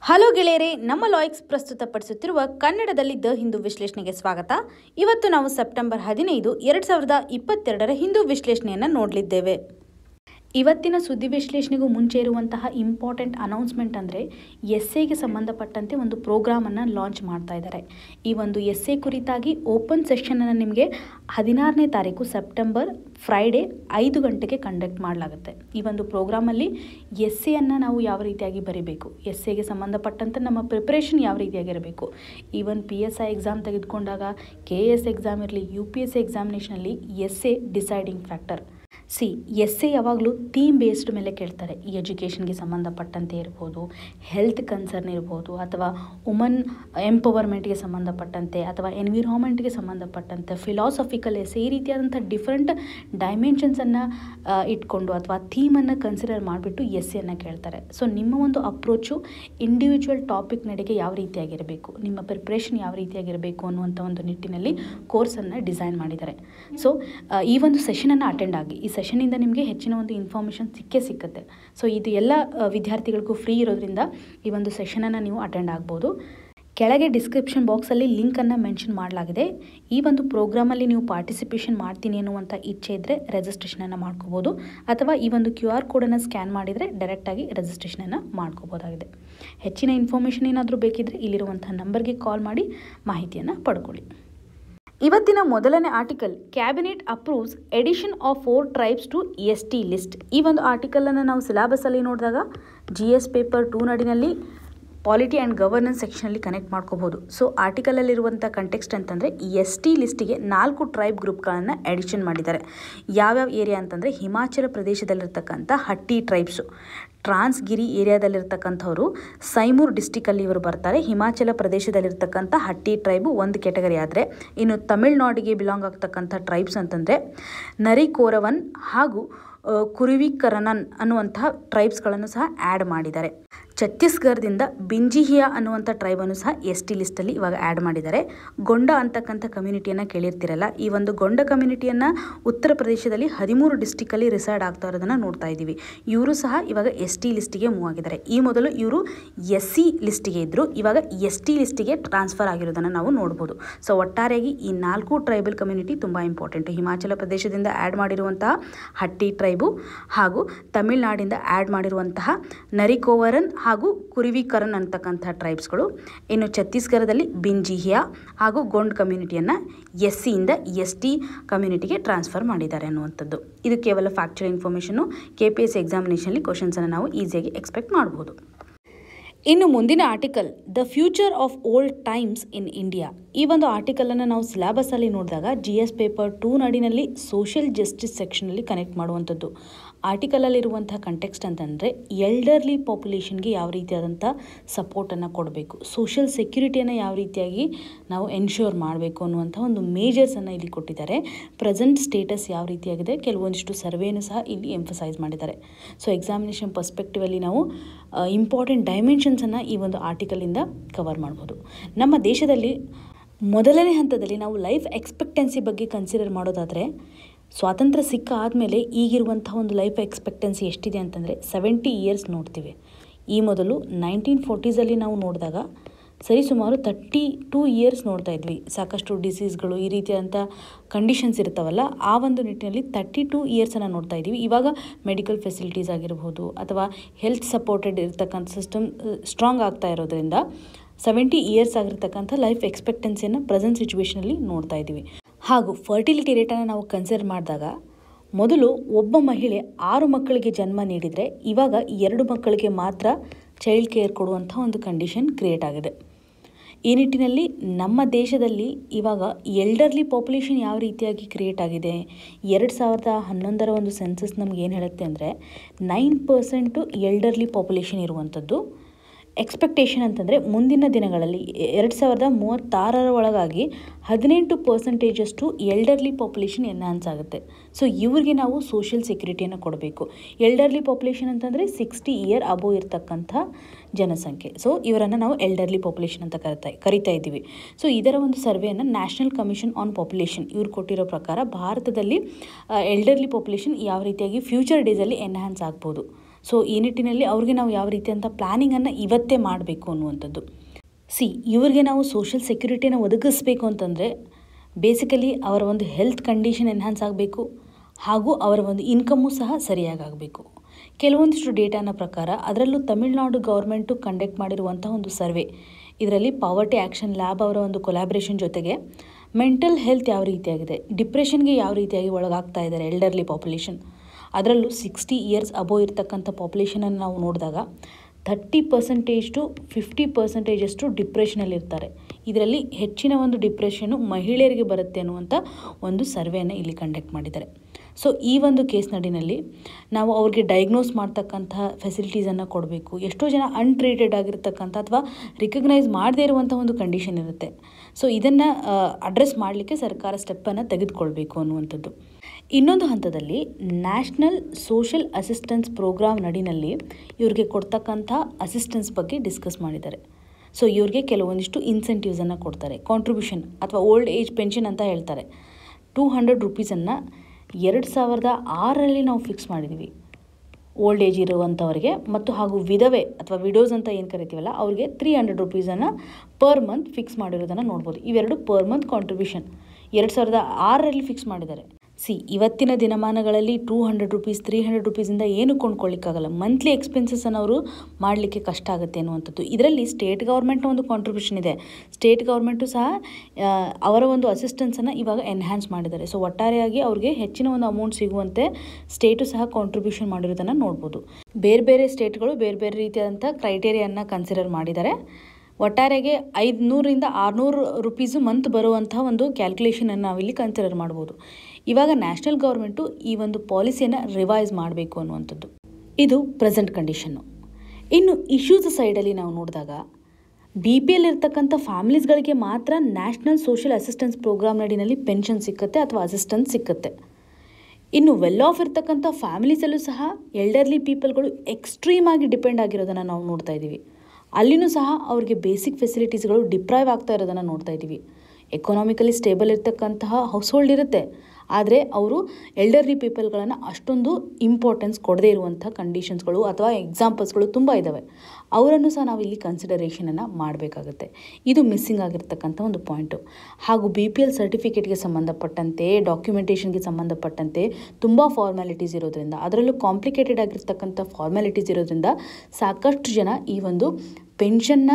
hello ಗೆಳೆಯರೇ ನಮ್ಮ ಲಾಯ್ಕ್ಸ್ ಪ್ರಸ್ತುತಪಡಿಸುತ್ತಿರುವ ಕನ್ನಡದಲ್ಲಿ ದ ಹಿಂದೂ ವಿಶ್ಲೇಷಣೆಗೆ ಸ್ವಾಗತ ಇವತ್ತು ನಾವು ಸೆಪ್ಟೆಂಬರ್ ಹದಿನೈದು ಎರಡು ಸಾವಿರದ ಇಪ್ಪತ್ತೆರಡರ ಹಿಂದೂ ವಿಶ್ಲೇಷಣೆಯನ್ನು ನೋಡಲಿದ್ದೇವೆ ಇವತ್ತಿನ ಸುದ್ದಿ ವಿಶ್ಲೇಷಣೆಗೂ ಮುಂಚೆ ಇರುವಂತಹ ಇಂಪಾರ್ಟೆಂಟ್ ಅನೌನ್ಸ್ಮೆಂಟ್ ಅಂದರೆ ಎಸ್ ಎಗೆ ಸಂಬಂಧಪಟ್ಟಂತೆ ಒಂದು ಪ್ರೋಗ್ರಾಮನ್ನು ಲಾಂಚ್ ಮಾಡ್ತಾ ಇದ್ದಾರೆ ಈ ಒಂದು ಎಸ್ ಎ ಕುರಿತಾಗಿ ಓಪನ್ ಸೆಷನನ್ನು ನಿಮಗೆ ಹದಿನಾರನೇ ತಾರೀಕು ಸೆಪ್ಟೆಂಬರ್ ಫ್ರೈಡೇ ಐದು ಗಂಟೆಗೆ ಕಂಡಕ್ಟ್ ಮಾಡಲಾಗುತ್ತೆ ಈ ಒಂದು ಪ್ರೋಗ್ರಾಮಲ್ಲಿ ಎಸ್ ಎಯನ್ನು ನಾವು ಯಾವ ರೀತಿಯಾಗಿ ಬರೀಬೇಕು ಎಸ್ ಎಗೆ ಸಂಬಂಧಪಟ್ಟಂತೆ ನಮ್ಮ ಪ್ರಿಪ್ರೇಷನ್ ಯಾವ ರೀತಿಯಾಗಿರಬೇಕು even P S I exam ತೆಗೆದುಕೊಂಡಾಗ ಕೆ ಎಸ್ ಎಕ್ಸಾಮ್ ಇರಲಿ ಯು ಪಿ ಎಸ್ ಸಿ ಎಕ್ಸಾಮಿನೇಷನಲ್ಲಿ S A deciding factor C S A ಯಾವಾಗಲೂ ಥೀಮ್ ಬೇಸ್ಡ್ ಮೇಲೆ ಕೇಳ್ತಾರೆ ಈ ಎಜುಕೇಷನ್ಗೆ ಸಂಬಂಧಪಟ್ಟಂತೆ ಇರ್ಬೋದು ಹೆಲ್ತ್ ಕನ್ಸರ್ನ್ ಇರ್ಬೋದು ಅಥವಾ ವುಮನ್ ಎಂಪವರ್ಮೆಂಟ್ಗೆ ಸಂಬಂಧಪಟ್ಟಂತೆ ಅಥವಾ ಎನ್ವಿರಾನ್ಮೆಂಟ್ಗೆ ಸಂಬಂಧಪಟ್ಟಂತೆ ಫಿಲಾಸಫಿಕಲ್ ಎಸ್ ಈ ರೀತಿಯಾದಂಥ ಡಿಫ್ರೆಂಟ್ ಡೈಮೆನ್ಷನ್ಸನ್ನು ಇಟ್ಕೊಂಡು ಅಥವಾ ಥೀಮನ್ನು ಕನ್ಸಿಡರ್ ಮಾಡಿಬಿಟ್ಟು ಎಸ್ ಎನ್ನು ಕೇಳ್ತಾರೆ ಸೊ ನಿಮ್ಮ ಒಂದು ಅಪ್ರೋಚು ಇಂಡಿವಿಜುವಲ್ ಟಾಪಿಕ್ ನಡೆಗೆ ಯಾವ ರೀತಿಯಾಗಿರಬೇಕು ನಿಮ್ಮ ಪ್ರಿಪ್ರೇಷನ್ ಯಾವ ರೀತಿಯಾಗಿರಬೇಕು ಅನ್ನುವಂಥ ಒಂದು ನಿಟ್ಟಿನಲ್ಲಿ ಕೋರ್ಸನ್ನು ಡಿಸೈನ್ ಮಾಡಿದ್ದಾರೆ ಸೊ ಈ ಒಂದು ಸೆಷನನ್ನು ಅಟೆಂಡ್ ಆಗಿ ಈ ಸೆಷನಿಂದ ನಿಮಗೆ ಹೆಚ್ಚಿನ ಒಂದು ಇನ್ಫಾರ್ಮೇಷನ್ ಸಿಕ್ಕೇ ಸಿಕ್ಕುತ್ತೆ ಸೊ ಇದು ಎಲ್ಲ ಆ, ವಿದ್ಯಾರ್ಥಿಗಳಿಗೂ ಫ್ರೀ ಇರೋದ್ರಿಂದ ಈ ಒಂದು ಸೆಷನನ್ನು ನೀವು ಅಟೆಂಡ್ ಆಗ್ಬೋದು ಕೆಳಗೆ ಡಿಸ್ಕ್ರಿಪ್ಷನ್ ಬಾಕ್ಸಲ್ಲಿ ಲಿಂಕನ್ನು ಮೆನ್ಷನ್ ಮಾಡಲಾಗಿದೆ ಈ ಒಂದು ಪ್ರೋಗ್ರಾಮಲ್ಲಿ ನೀವು ಪಾರ್ಟಿಸಿಪೇಷನ್ ಮಾಡ್ತೀನಿ ಅನ್ನುವಂಥ ಇಚ್ಛೆ ಇದ್ದರೆ ರಿಜಿಸ್ಟ್ರೇಷನನ್ನು ಮಾಡ್ಕೋಬೋದು ಅಥವಾ ಈ ಒಂದು ಕ್ಯೂ ಆರ್ ಕೋಡನ್ನು ಸ್ಕ್ಯಾನ್ ಮಾಡಿದರೆ ಡೈರೆಕ್ಟಾಗಿ ರಿಜಿಸ್ಟ್ರೇಷನನ್ನು ಮಾಡ್ಕೋಬೋದಾಗಿದೆ ಹೆಚ್ಚಿನ ಇನ್ಫಾರ್ಮೇಷನ್ ಏನಾದರೂ ಬೇಕಿದ್ದರೆ ಇಲ್ಲಿರುವಂಥ ನಂಬರ್ಗೆ ಕಾಲ್ ಮಾಡಿ ಮಾಹಿತಿಯನ್ನು ಪಡ್ಕೊಳ್ಳಿ ಇವತ್ತಿನ ಮೊದಲನೇ article cabinet approves addition of four tribes to S T list ಈ ಒಂದು ಆರ್ಟಿಕಲನ್ನು ನಾವು ಸಿಲೆಬಸಲ್ಲಿ ನೋಡಿದಾಗ ಜಿ ಎಸ್ ಪೇಪರ್ ಟೂ ನಡಿನಲ್ಲಿ ಪಾಲಿಟಿ ಆ್ಯಂಡ್ ಗವರ್ನೆನ್ಸ್ ಸೆಕ್ಷನಲ್ಲಿ ಕನೆಕ್ಟ್ ಮಾಡ್ಕೋಬೋದು ಸೊ ಆರ್ಟಿಕಲಲ್ಲಿರುವಂಥ ಕಂಟೆಕ್ಸ್ಟ್ ಅಂತಂದರೆ ಎಸ್ ಟಿ ಲಿಸ್ಟಿಗೆ ನಾಲ್ಕು ಟ್ರೈಬ್ ಗ್ರೂಪ್ಗಳನ್ನು ಎಡಿಷನ್ ಮಾಡಿದ್ದಾರೆ ಯಾವ್ಯಾವ ಏರಿಯಾ ಅಂತಂದರೆ ಹಿಮಾಚಲ ಪ್ರದೇಶದಲ್ಲಿರ್ತಕ್ಕಂಥ ಹಟ್ಟಿ ಟ್ರೈಬ್ಸು ಟ್ರಾನ್ಸ್ಗಿರಿ ಏರಿಯಾದಲ್ಲಿರ್ತಕ್ಕಂಥವ್ರು ಸೈಮೂರ್ ಡಿಸ್ಟಿಕಲ್ಲಿ ಇವರು ಬರ್ತಾರೆ ಹಿಮಾಚಲ ಪ್ರದೇಶದಲ್ಲಿರ್ತಕ್ಕಂಥ ಹಟ್ಟಿ ಟ್ರೈಬು ಒಂದು ಕೆಟಗರಿ ಆದರೆ ಇನ್ನು ತಮಿಳ್ನಾಡಿಗೆ ಬಿಲಾಂಗ್ ಆಗ್ತಕ್ಕಂಥ ಟ್ರೈಬ್ಸ್ ಅಂತಂದರೆ ನರಿಕೋರವನ್ ಹಾಗೂ ಆ, ಕುರುವಿಕರನನ್ ಅನ್ನುವಂತಹ ಟ್ರೈಬ್ಸ್ಗಳನ್ನು ಸಹ ಆ್ಯಡ್ ಮಾಡಿದ್ದಾರೆ ಛತ್ತೀಸ್ಗಢದಿಂದ ಬಿಂಜಿಹಿಯಾ ಅನ್ನುವಂಥ ಟ್ರೈಬನ್ನು ಸಹ ಎಸ್ ಟಿ ಲಿಸ್ಟಲ್ಲಿ ಇವಾಗ ಆ್ಯಡ್ ಮಾಡಿದ್ದಾರೆ ಗೊಂಡ ಅಂತಕ್ಕಂಥ ಕಮ್ಯುನಿಟಿಯನ್ನು ಕೇಳಿರ್ತಿರಲ್ಲ ಈ ಒಂದು ಗೊಂಡ ಕಮ್ಯುನಿಟಿಯನ್ನು ಉತ್ತರ ಪ್ರದೇಶದಲ್ಲಿ ಹದಿಮೂರು ಡಿಸ್ಟಿಕಲ್ಲಿ ರಿಸೈಡ್ ಆಗ್ತಾ ಇರೋದನ್ನು ನೋಡ್ತಾ ಇದ್ದೀವಿ ಇವರು ಸಹ ಇವಾಗ ಎಸ್ ಟಿ ಲಿಸ್ಟಿಗೆ ಮೂವ್ ಆಗಿದ್ದಾರೆ ಈ ಮೊದಲು ಇವರು ಎಸ್ ಸಿ ಲಿಸ್ಟಿಗೆ ಇದ್ದರು ಇವಾಗ ಎಸ್ ಟಿ ಲಿಸ್ಟಿಗೆ ಟ್ರಾನ್ಸ್ಫರ್ ಆಗಿರೋದನ್ನು ನಾವು ನೋಡ್ಬೋದು ಸೊ ಒಟ್ಟಾರೆಯಾಗಿ ಈ ನಾಲ್ಕು ಟ್ರೈಬಲ್ ಕಮ್ಯುನಿಟಿ ತುಂಬ ಇಂಪಾರ್ಟೆಂಟ್ ಹಿಮಾಚಲ ಪ್ರದೇಶದಿಂದ ಆ್ಯಡ್ ಮಾಡಿರುವಂತಹ ಹಟ್ಟಿ ಟ್ರೈಬು ಹಾಗೂ ತಮಿಳ್ನಾಡಿಂದ ಆ್ಯಡ್ ಮಾಡಿರುವಂತಹ ನರಿಕೋವರನ್ ಹಾಗೂ ಕುರುವಿಕರನ್ ಅಂತಕ್ಕಂಥ ಟ್ರೈಬ್ಸ್ಗಳು ಇನ್ನು ಛತ್ತೀಸ್ಗಢದಲ್ಲಿ ಬಿಂಜಿಹಿಯಾ ಹಾಗೂ ಗೊಂಡ್ ಕಮ್ಯುನಿಟಿಯನ್ನು ಎಸ್ ಸಿಯಿಂದ ಎಸ್ ಟಿ ಕಮ್ಯುನಿಟಿಗೆ ಟ್ರಾನ್ಸ್ಫರ್ ಮಾಡಿದ್ದಾರೆ ಅನ್ನುವಂಥದ್ದು ಇದು ಕೇವಲ factual information K P S ಎಕ್ಸಾಮಿನೇಷನಲ್ಲಿ ಕ್ವಶನ್ಸನ್ನು ನಾವು ಈಸಿಯಾಗಿ ಎಕ್ಸ್ಪೆಕ್ಟ್ ಮಾಡ್ಬೋದು ಇನ್ನು ಮುಂದಿನ article the future of old times in India ಈ ಒಂದು ಆರ್ಟಿಕಲನ್ನು ನಾವು ಸಿಲೆಬಸಲ್ಲಿ ನೋಡಿದಾಗ ಜಿ ಎಸ್ ಪೇಪರ್ ಟೂ ನಡಿನಲ್ಲಿ ಸೋಷಿಯಲ್ ಜಸ್ಟಿಸ್ ಸೆಕ್ಷನಲ್ಲಿ ಕನೆಕ್ಟ್ ಮಾಡುವಂಥದ್ದು ಆರ್ಟಿಕಲಲ್ಲಿರುವಂಥ ಕಂಟೆಕ್ಸ್ಟ್ ಅಂತಂದರೆ ಎಲ್ಡರ್ಲಿ ಪಾಪ್ಯುಲೇಷನ್ಗೆ ಯಾವ ರೀತಿಯಾದಂಥ ಸಪೋರ್ಟನ್ನು ಕೊಡಬೇಕು ಸೋಷಿಯಲ್ ಸೆಕ್ಯೂರಿಟಿಯನ್ನು ಯಾವ ರೀತಿಯಾಗಿ ನಾವು ಎನ್ಶ್ಯೂರ್ ಮಾಡಬೇಕು ಅನ್ನುವಂಥ ಒಂದು ಮೇಜರ್ಸನ್ನು ಇಲ್ಲಿ ಕೊಟ್ಟಿದ್ದಾರೆ ಪ್ರೆಸೆಂಟ್ ಸ್ಟೇಟಸ್ ಯಾವ ರೀತಿಯಾಗಿದೆ ಕೆಲವೊಂದಿಷ್ಟು ಸರ್ವೇನು ಸಹ ಇಲ್ಲಿ ಎಂಫಸೈಸ್ ಮಾಡಿದ್ದಾರೆ ಸೊ ಎಕ್ಸಾಮಿನೇಷನ್ ಪರ್ಸ್ಪೆಕ್ಟಿವಲ್ಲಿ ನಾವು ಇಂಪಾರ್ಟೆಂಟ್ ಡೈಮೆನ್ಷನ್ಸನ್ನು ಈ ಒಂದು ಆರ್ಟಿಕಲಿಂದ ಕವರ್ ಮಾಡ್ಬೋದು ನಮ್ಮ ದೇಶದಲ್ಲಿ ಮೊದಲನೇ ಹಂತದಲ್ಲಿ ನಾವು ಲೈಫ್ ಎಕ್ಸ್ಪೆಕ್ಟೆನ್ಸಿ ಬಗ್ಗೆ ಕನ್ಸಿಡರ್ ಮಾಡೋದಾದರೆ ಸ್ವಾತಂತ್ರ್ಯ ಸಿಕ್ಕ ಆದಮೇಲೆ ಈಗಿರುವಂಥ ಒಂದು ಲೈಫ್ ಎಕ್ಸ್ಪೆಕ್ಟೆನ್ಸಿ ಎಷ್ಟಿದೆ ಅಂತಂದರೆ ಸೆವೆಂಟಿ ಇಯರ್ಸ್ ನೋಡ್ತೀವಿ ಈ ಮೊದಲು ನೈನ್ಟೀನ್ ಫೋರ್ಟೀಸಲ್ಲಿ ನಾವು ನೋಡಿದಾಗ ಸರಿಸುಮಾರು ತರ್ಟಿ ಟೂ ಇಯರ್ಸ್ ನೋಡ್ತಾ ಇದ್ವಿ ಸಾಕಷ್ಟು ಡಿಸೀಸ್ಗಳು ಈ ರೀತಿಯಾದಂಥ ಕಂಡೀಷನ್ಸ್ ಇರ್ತಾವಲ್ಲ ಆ ಒಂದು ನಿಟ್ಟಿನಲ್ಲಿ ತರ್ಟಿ ಟೂ ಇಯರ್ಸನ್ನು ನೋಡ್ತಾ ಇದ್ದೀವಿ ಇವಾಗ ಮೆಡಿಕಲ್ ಫೆಸಿಲಿಟೀಸ್ ಆಗಿರ್ಬೋದು ಅಥವಾ ಹೆಲ್ತ್ ಸಪೋರ್ಟೆಡ್ ಇರ್ತಕ್ಕಂಥ ಸಿಸ್ಟಮ್ ಸ್ಟ್ರಾಂಗ್ ಆಗ್ತಾ ಇರೋದ್ರಿಂದ ಸೆವೆಂಟಿ ಇಯರ್ಸ್ ಆಗಿರ್ತಕ್ಕಂಥ ಲೈಫ್ ಎಕ್ಸ್ಪೆಕ್ಟೆನ್ಸಿಯನ್ನು ಪ್ರೆಸೆಂಟ್ ಸಿಚುವೇಷನಲ್ಲಿ ನೋಡ್ತಾ ಇದ್ದೀವಿ ಹಾಗೂ ಫರ್ಟಿಲಿಟಿ ರೇಟನ್ನು ನಾವು ಕನ್ಸಿಡರ್ ಮಾಡಿದಾಗ ಮೊದಲು ಒಬ್ಬ ಮಹಿಳೆ ಆರು ಮಕ್ಕಳಿಗೆ ಜನ್ಮ ನೀಡಿದರೆ ಇವಾಗ ಎರಡು ಮಕ್ಕಳಿಗೆ ಮಾತ್ರ ಚೈಲ್ಡ್ ಕೇರ್ ಕೊಡುವಂಥ ಒಂದು ಕಂಡೀಷನ್ ಕ್ರಿಯೇಟ್ ಆಗಿದೆ ಈ ನಿಟ್ಟಿನಲ್ಲಿ ನಮ್ಮ ದೇಶದಲ್ಲಿ ಇವಾಗ ಎಲ್ಡರ್ಲಿ ಪಾಪ್ಯುಲೇಷನ್ ಯಾವ ರೀತಿಯಾಗಿ ಕ್ರಿಯೇಟ್ ಆಗಿದೆ ಎರಡು ಸಾವಿರದ ಹನ್ನೊಂದರ ಒಂದು ಸೆನ್ಸಸ್ ನಮ್ಗೆ ಏನು ಹೇಳುತ್ತೆ ಅಂದರೆ ನೈನ್ ಪರ್ಸೆಂಟು ಎಲ್ಡರ್ಲಿ ಪಾಪ್ಯುಲೇಷನ್ ಇರುವಂಥದ್ದು ಎಕ್ಸ್ಪೆಕ್ಟೇಷನ್ ಅಂತಂದರೆ ಮುಂದಿನ ದಿನಗಳಲ್ಲಿ ಎರಡು ಸಾವಿರದ ಮೂವತ್ತಾರರ ಒಳಗಾಗಿ ಹದಿನೆಂಟು ಪರ್ಸೆಂಟೇಜಷ್ಟು ಎಲ್ಡರ್ಲಿ ಪಾಪ್ಯುಲೇಷನ್ ಎನ್ಹಾನ್ಸ್ ಆಗುತ್ತೆ ಸೊ ಇವ್ರಿಗೆ ನಾವು ಸೋಷಿಯಲ್ ಸೆಕ್ಯೂರಿಟಿಯನ್ನು ಕೊಡಬೇಕು ಎಲ್ಡರ್ಲಿ ಪಾಪ್ಯುಲೇಷನ್ ಅಂತಂದರೆ ಸಿಕ್ಸ್ಟಿ ಇಯರ್ ಅಬೋ ಇರ್ತಕ್ಕಂಥ ಜನಸಂಖ್ಯೆ ಸೊ ಇವರನ್ನು ನಾವು ಎಲ್ಡರ್ಲಿ ಪಾಪ್ಯುಲೇಷನ್ ಅಂತ ಕರಿತಾ ಕರಿತಾ ಇದ್ದೀವಿ ಸೊ ಇದರ ಒಂದು ಸರ್ವೆಯನ್ನು ನ್ಯಾಷನಲ್ ಕಮಿಷನ್ ಆನ್ ಪಾಪ್ಯುಲೇಷನ್ ಇವ್ರು ಕೊಟ್ಟಿರೋ ಪ್ರಕಾರ ಭಾರತದಲ್ಲಿ ಎಲ್ಡರ್ಲಿ ಪಾಪ್ಯುಲೇಷನ್ ಯಾವ ರೀತಿಯಾಗಿ ಫ್ಯೂಚರ್ ಡೇಸಲ್ಲಿ ಎನ್ಹಾನ್ಸ್ ಆಗ್ಬೋದು ಸೊ ಈ ನಿಟ್ಟಿನಲ್ಲಿ ಅವ್ರಿಗೆ ನಾವು ಯಾವ ರೀತಿಯಂಥ ಪ್ಲ್ಯಾನಿಂಗನ್ನು ಇವತ್ತೇ ಮಾಡಬೇಕು ಅನ್ನುವಂಥದ್ದು ಸಿ ಇವ್ರಿಗೆ ನಾವು ಸೋಷಿಯಲ್ ಸೆಕ್ಯುರಿಟಿನ ಒದಗಿಸ್ಬೇಕು ಅಂತಂದರೆ ಬೇಸಿಕಲಿ ಅವರ ಒಂದು ಹೆಲ್ತ್ ಕಂಡೀಷನ್ ಎನ್ಹಾನ್ಸ್ ಆಗಬೇಕು ಹಾಗೂ ಅವರ ಒಂದು ಇನ್ಕಮ್ಮು ಸಹ ಸರಿಯಾಗಬೇಕು ಕೆಲವೊಂದಿಷ್ಟು ಡೇಟಾನ ಪ್ರಕಾರ ಅದರಲ್ಲೂ ತಮಿಳುನಾಡು ಗೌರ್ಮೆಂಟು ಕಂಡಕ್ಟ್ ಮಾಡಿರುವಂಥ ಒಂದು ಸರ್ವೆ ಇದರಲ್ಲಿ ಪಾವರ್ಟಿ ಆ್ಯಕ್ಷನ್ ಲ್ಯಾಬ್ ಅವರ ಒಂದು ಕೊಲಾಬ್ರೇಷನ್ ಜೊತೆಗೆ ಮೆಂಟಲ್ ಹೆಲ್ತ್ ಯಾವ ರೀತಿಯಾಗಿದೆ ಡಿಪ್ರೆಷನ್ಗೆ ಯಾವ ರೀತಿಯಾಗಿ ಒಳಗಾಗ್ತಾ ಇದ್ದಾರೆ ಎಲ್ಡರ್ಲಿ ಪಾಪ್ಯುಲೇಷನ್ ಅದರಲ್ಲೂ ಸಿಕ್ಸ್ಟಿ ಇಯರ್ಸ್ ಅಬೋವ್ ಇರ್ತಕ್ಕಂಥ ಪಾಪ್ಯುಲೇಷನನ್ನು ನಾವು ನೋಡಿದಾಗ ಥರ್ಟಿ ಪರ್ಸೆಂಟೇಜ್ ಟು ಫಿಫ್ಟಿ ಪರ್ಸೆಂಟೇಜಷ್ಟು ಡಿಪ್ರೆಷನಲ್ಲಿ ಇರ್ತಾರೆ ಇದರಲ್ಲಿ ಹೆಚ್ಚಿನ ಒಂದು ಡಿಪ್ರೆಷನ್ನು ಮಹಿಳೆಯರಿಗೆ ಬರುತ್ತೆ ಅನ್ನುವಂಥ ಒಂದು ಸರ್ವೆಯನ್ನು ಇಲ್ಲಿ ಕಂಡಕ್ಟ್ ಮಾಡಿದ್ದಾರೆ ಸೊ ಈ ಒಂದು ಕೇಸ್ ನಡಿನಲ್ಲಿ ನಾವು ಅವ್ರಿಗೆ ಡಯಾಗ್ನೋಸ್ ಮಾಡ್ತಕ್ಕಂಥ ಫೆಸಿಲಿಟೀಸನ್ನು ಕೊಡಬೇಕು ಎಷ್ಟೋ ಜನ ಅನ್ಟ್ರೀಟೆಡ್ ಆಗಿರ್ತಕ್ಕಂಥ ಅಥವಾ ರಿಕಗ್ನೈಸ್ ಮಾಡದೇ ಇರುವಂಥ ಒಂದು ಕಂಡೀಷನ್ ಇರುತ್ತೆ ಸೊ ಇದನ್ನು ಅಡ್ರೆಸ್ ಮಾಡಲಿಕ್ಕೆ ಸರ್ಕಾರ ಸ್ಟೆಪ್ಪನ್ನು ತೆಗೆದುಕೊಳ್ಬೇಕು ಅನ್ನುವಂಥದ್ದು ಇನ್ನೊಂದು ಹಂತದಲ್ಲಿ ನ್ಯಾಷನಲ್ ಸೋಷಲ್ ಅಸಿಸ್ಟೆನ್ಸ್ ಪ್ರೋಗ್ರಾಮ್ ನಡಿನಲ್ಲಿ ಇವ್ರಿಗೆ ಕೊಡ್ತಕ್ಕಂಥ ಅಸಿಸ್ಟೆನ್ಸ್ ಬಗ್ಗೆ ಡಿಸ್ಕಸ್ ಮಾಡಿದ್ದಾರೆ ಸೊ ಇವ್ರಿಗೆ ಕೆಲವೊಂದಿಷ್ಟು ಇನ್ಸೆಂಟಿವ್ಸನ್ನು ಕೊಡ್ತಾರೆ ಕಾಂಟ್ರಿಬ್ಯೂಷನ್ ಅಥವಾ ಓಲ್ಡ್ ಏಜ್ ಪೆನ್ಷನ್ ಅಂತ ಹೇಳ್ತಾರೆ ಟೂ ಹಂಡ್ರೆಡ್ ರುಪೀಸನ್ನು ಎರಡು ಸಾವಿರದ ಆರರಲ್ಲಿ ನಾವು ಫಿಕ್ಸ್ ಮಾಡಿದ್ದೀವಿ ಓಲ್ಡ್ ಏಜ್ ಇರುವಂಥವ್ರಿಗೆ ಮತ್ತು ಹಾಗೂ ವಿಧವೆ ಅಥವಾ ವಿಡೋಸ್ ಅಂತ ಏನು ಕರಿತೀವಲ್ಲ ಅವ್ರಿಗೆ ತ್ರೀ ಹಂಡ್ರೆಡ್ ರುಪೀಸನ್ನು ಪರ್ ಮಂತ್ ಫಿಕ್ಸ್ ಮಾಡಿರೋದನ್ನು ನೋಡ್ಬೋದು ಇವೆರಡು ಪರ್ ಮಂತ್ ಕಾಂಟ್ರಿಬ್ಯೂಷನ್ ಎರಡು ಸಾವಿರದ ಆರರಲ್ಲಿ ಫಿಕ್ಸ್ ಮಾಡಿದ್ದಾರೆ ಸಿ ಇವತ್ತಿನ ದಿನಮಾನಗಳಲ್ಲಿ two hundred rupees three hundred ರುಪೀಸಿಂದ ಏನು ಕೊಂಡ್ಕೊಳ್ಳಿಕ್ಕಾಗಲ್ಲ ಮಂತ್ಲಿ ಎಕ್ಸ್ಪೆನ್ಸಸ್ಸನ್ನು ಅವರು ಮಾಡಲಿಕ್ಕೆ ಕಷ್ಟ ಆಗುತ್ತೆ ಅನ್ನುವಂಥದ್ದು ಇದರಲ್ಲಿ ಸ್ಟೇಟ್ ಗೌರ್ಮೆಂಟ್ನ ಒಂದು ಕಾಂಟ್ರಿಬ್ಯೂಷನ್ ಇದೆ ಸ್ಟೇಟ್ ಗೌರ್ಮೆಂಟು ಸಹ ಆ, ಅವರ ಒಂದು ಅಸಿಸ್ಟೆನ್ಸನ್ನು ಇವಾಗ ಎನ್ಹ್ಯಾನ್ಸ್ ಮಾಡಿದ್ದಾರೆ ಸೊ ಒಟ್ಟಾರೆಯಾಗಿ ಅವ್ರಿಗೆ ಹೆಚ್ಚಿನ ಒಂದು ಅಮೌಂಟ್ ಸಿಗುವಂತೆ ಸ್ಟೇಟು ಸಹ ಕಾಂಟ್ರಿಬ್ಯೂಷನ್ ಮಾಡಿರೋದನ್ನು ನೋಡ್ಬೋದು ಬೇರೆ ಬೇರೆ ಸ್ಟೇಟ್ಗಳು ಬೇರೆ ಬೇರೆ ರೀತಿಯಾದಂಥ ಕ್ರೈಟೇರಿಯನ್ನ ಕನ್ಸಿಡರ್ ಮಾಡಿದ್ದಾರೆ ಒಟ್ಟಾರೆಗೆ ಐದುನೂರಿಂದ ಆರುನೂರು ರುಪೀಸು ಮಂತ್ ಬರುವಂತಹ ಒಂದು ಕ್ಯಾಲ್ಕುಲೇಷನನ್ನು ನಾವಿಲ್ಲಿ ಕನ್ಸಿಡರ್ ಮಾಡ್ಬೋದು ಇವಾಗ ನ್ಯಾಷನಲ್ ಗೌರ್ಮೆಂಟು ಈ ಒಂದು ಪಾಲಿಸಿಯನ್ನು ರಿವೈಸ್ ಮಾಡಬೇಕು ಅನ್ನುವಂಥದ್ದು ಇದು ಪ್ರೆಸೆಂಟ್ ಕಂಡೀಷನ್ನು ಇನ್ನು ಇಶ್ಯೂಸ್ ಸೈಡಲ್ಲಿ ನಾವು ನೋಡಿದಾಗ ಬಿ ಪಿ ಎಲ್ ಇರ್ತಕ್ಕಂಥ ಫ್ಯಾಮಿಲೀಸ್ಗಳಿಗೆ ಮಾತ್ರ ನ್ಯಾಷನಲ್ ಸೋಷಿಯಲ್ ಅಸಿಸ್ಟೆನ್ಸ್ ಪ್ರೋಗ್ರಾಮ್ ನಡಿನಲ್ಲಿ ಪೆನ್ಷನ್ ಸಿಕ್ಕತ್ತೆ ಅಥವಾ ಅಸಿಸ್ಟೆನ್ಸ್ ಸಿಕ್ಕತ್ತೆ ಇನ್ನು ವೆಲ್ ಆಫ್ ಇರ್ತಕ್ಕಂಥ ಫ್ಯಾಮಿಲೀಸಲ್ಲೂ ಸಹ ಎಲ್ಡರ್ಲಿ ಪೀಪಲ್ಗಳು ಎಕ್ಸ್ಟ್ರೀಮ್ ಆಗಿ ಡಿಪೆಂಡ್ ಆಗಿರೋದನ್ನು ನಾವು ನೋಡ್ತಾ ಇದ್ದೀವಿ ಅಲ್ಲಿನೂ ಸಹ ಅವ್ರಿಗೆ ಬೇಸಿಕ್ ಫೆಸಿಲಿಟೀಸ್ಗಳು ಡಿಪ್ರೈವ್ ಆಗ್ತಾ ಇರೋದನ್ನು ನೋಡ್ತಾ ಇದ್ದೀವಿ ಎಕನಾಮಿಕಲಿ ಸ್ಟೇಬಲ್ ಇರ್ತಕ್ಕಂತಹ ಹೌಸ್ ಹೋಲ್ಡ್ ಇರುತ್ತೆ ಆದರೆ ಅವರು ಎಲ್ಡರ್ಲಿ ಪೀಪಲ್ಗಳನ್ನು ಅಷ್ಟೊಂದು ಇಂಪಾರ್ಟೆನ್ಸ್ ಕೊಡದೇ ಇರುವಂಥ ಕಂಡೀಷನ್ಸ್ಗಳು ಅಥವಾ ಎಕ್ಸಾಂಪಲ್ಸ್ಗಳು ತುಂಬ ಇದ್ದಾವೆ ಅವರನ್ನು ಸಹ ನಾವು ಇಲ್ಲಿ ಕನ್ಸಿಡರೇಷನನ್ನು ಮಾಡಬೇಕಾಗುತ್ತೆ ಇದು ಮಿಸ್ಸಿಂಗ್ ಆಗಿರ್ತಕ್ಕಂಥ ಒಂದು ಪಾಯಿಂಟು ಹಾಗೂ ಬಿ ಪಿ ಎಲ್ ಸರ್ಟಿಫಿಕೇಟ್ಗೆ ಸಂಬಂಧಪಟ್ಟಂತೆ ಡಾಕ್ಯುಮೆಂಟೇಷನ್ಗೆ ಸಂಬಂಧಪಟ್ಟಂತೆ ತುಂಬ ಫಾರ್ಮ್ಯಾಲಿಟೀಸ್ ಇರೋದ್ರಿಂದ ಅದರಲ್ಲೂ ಕಾಂಪ್ಲಿಕೇಟೆಡ್ ಆಗಿರ್ತಕ್ಕಂಥ ಫಾರ್ಮ್ಯಾಲಿಟೀಸ್ ಇರೋದ್ರಿಂದ ಸಾಕಷ್ಟು ಜನ ಈ ಒಂದು ಪೆನ್ಷನ್ನ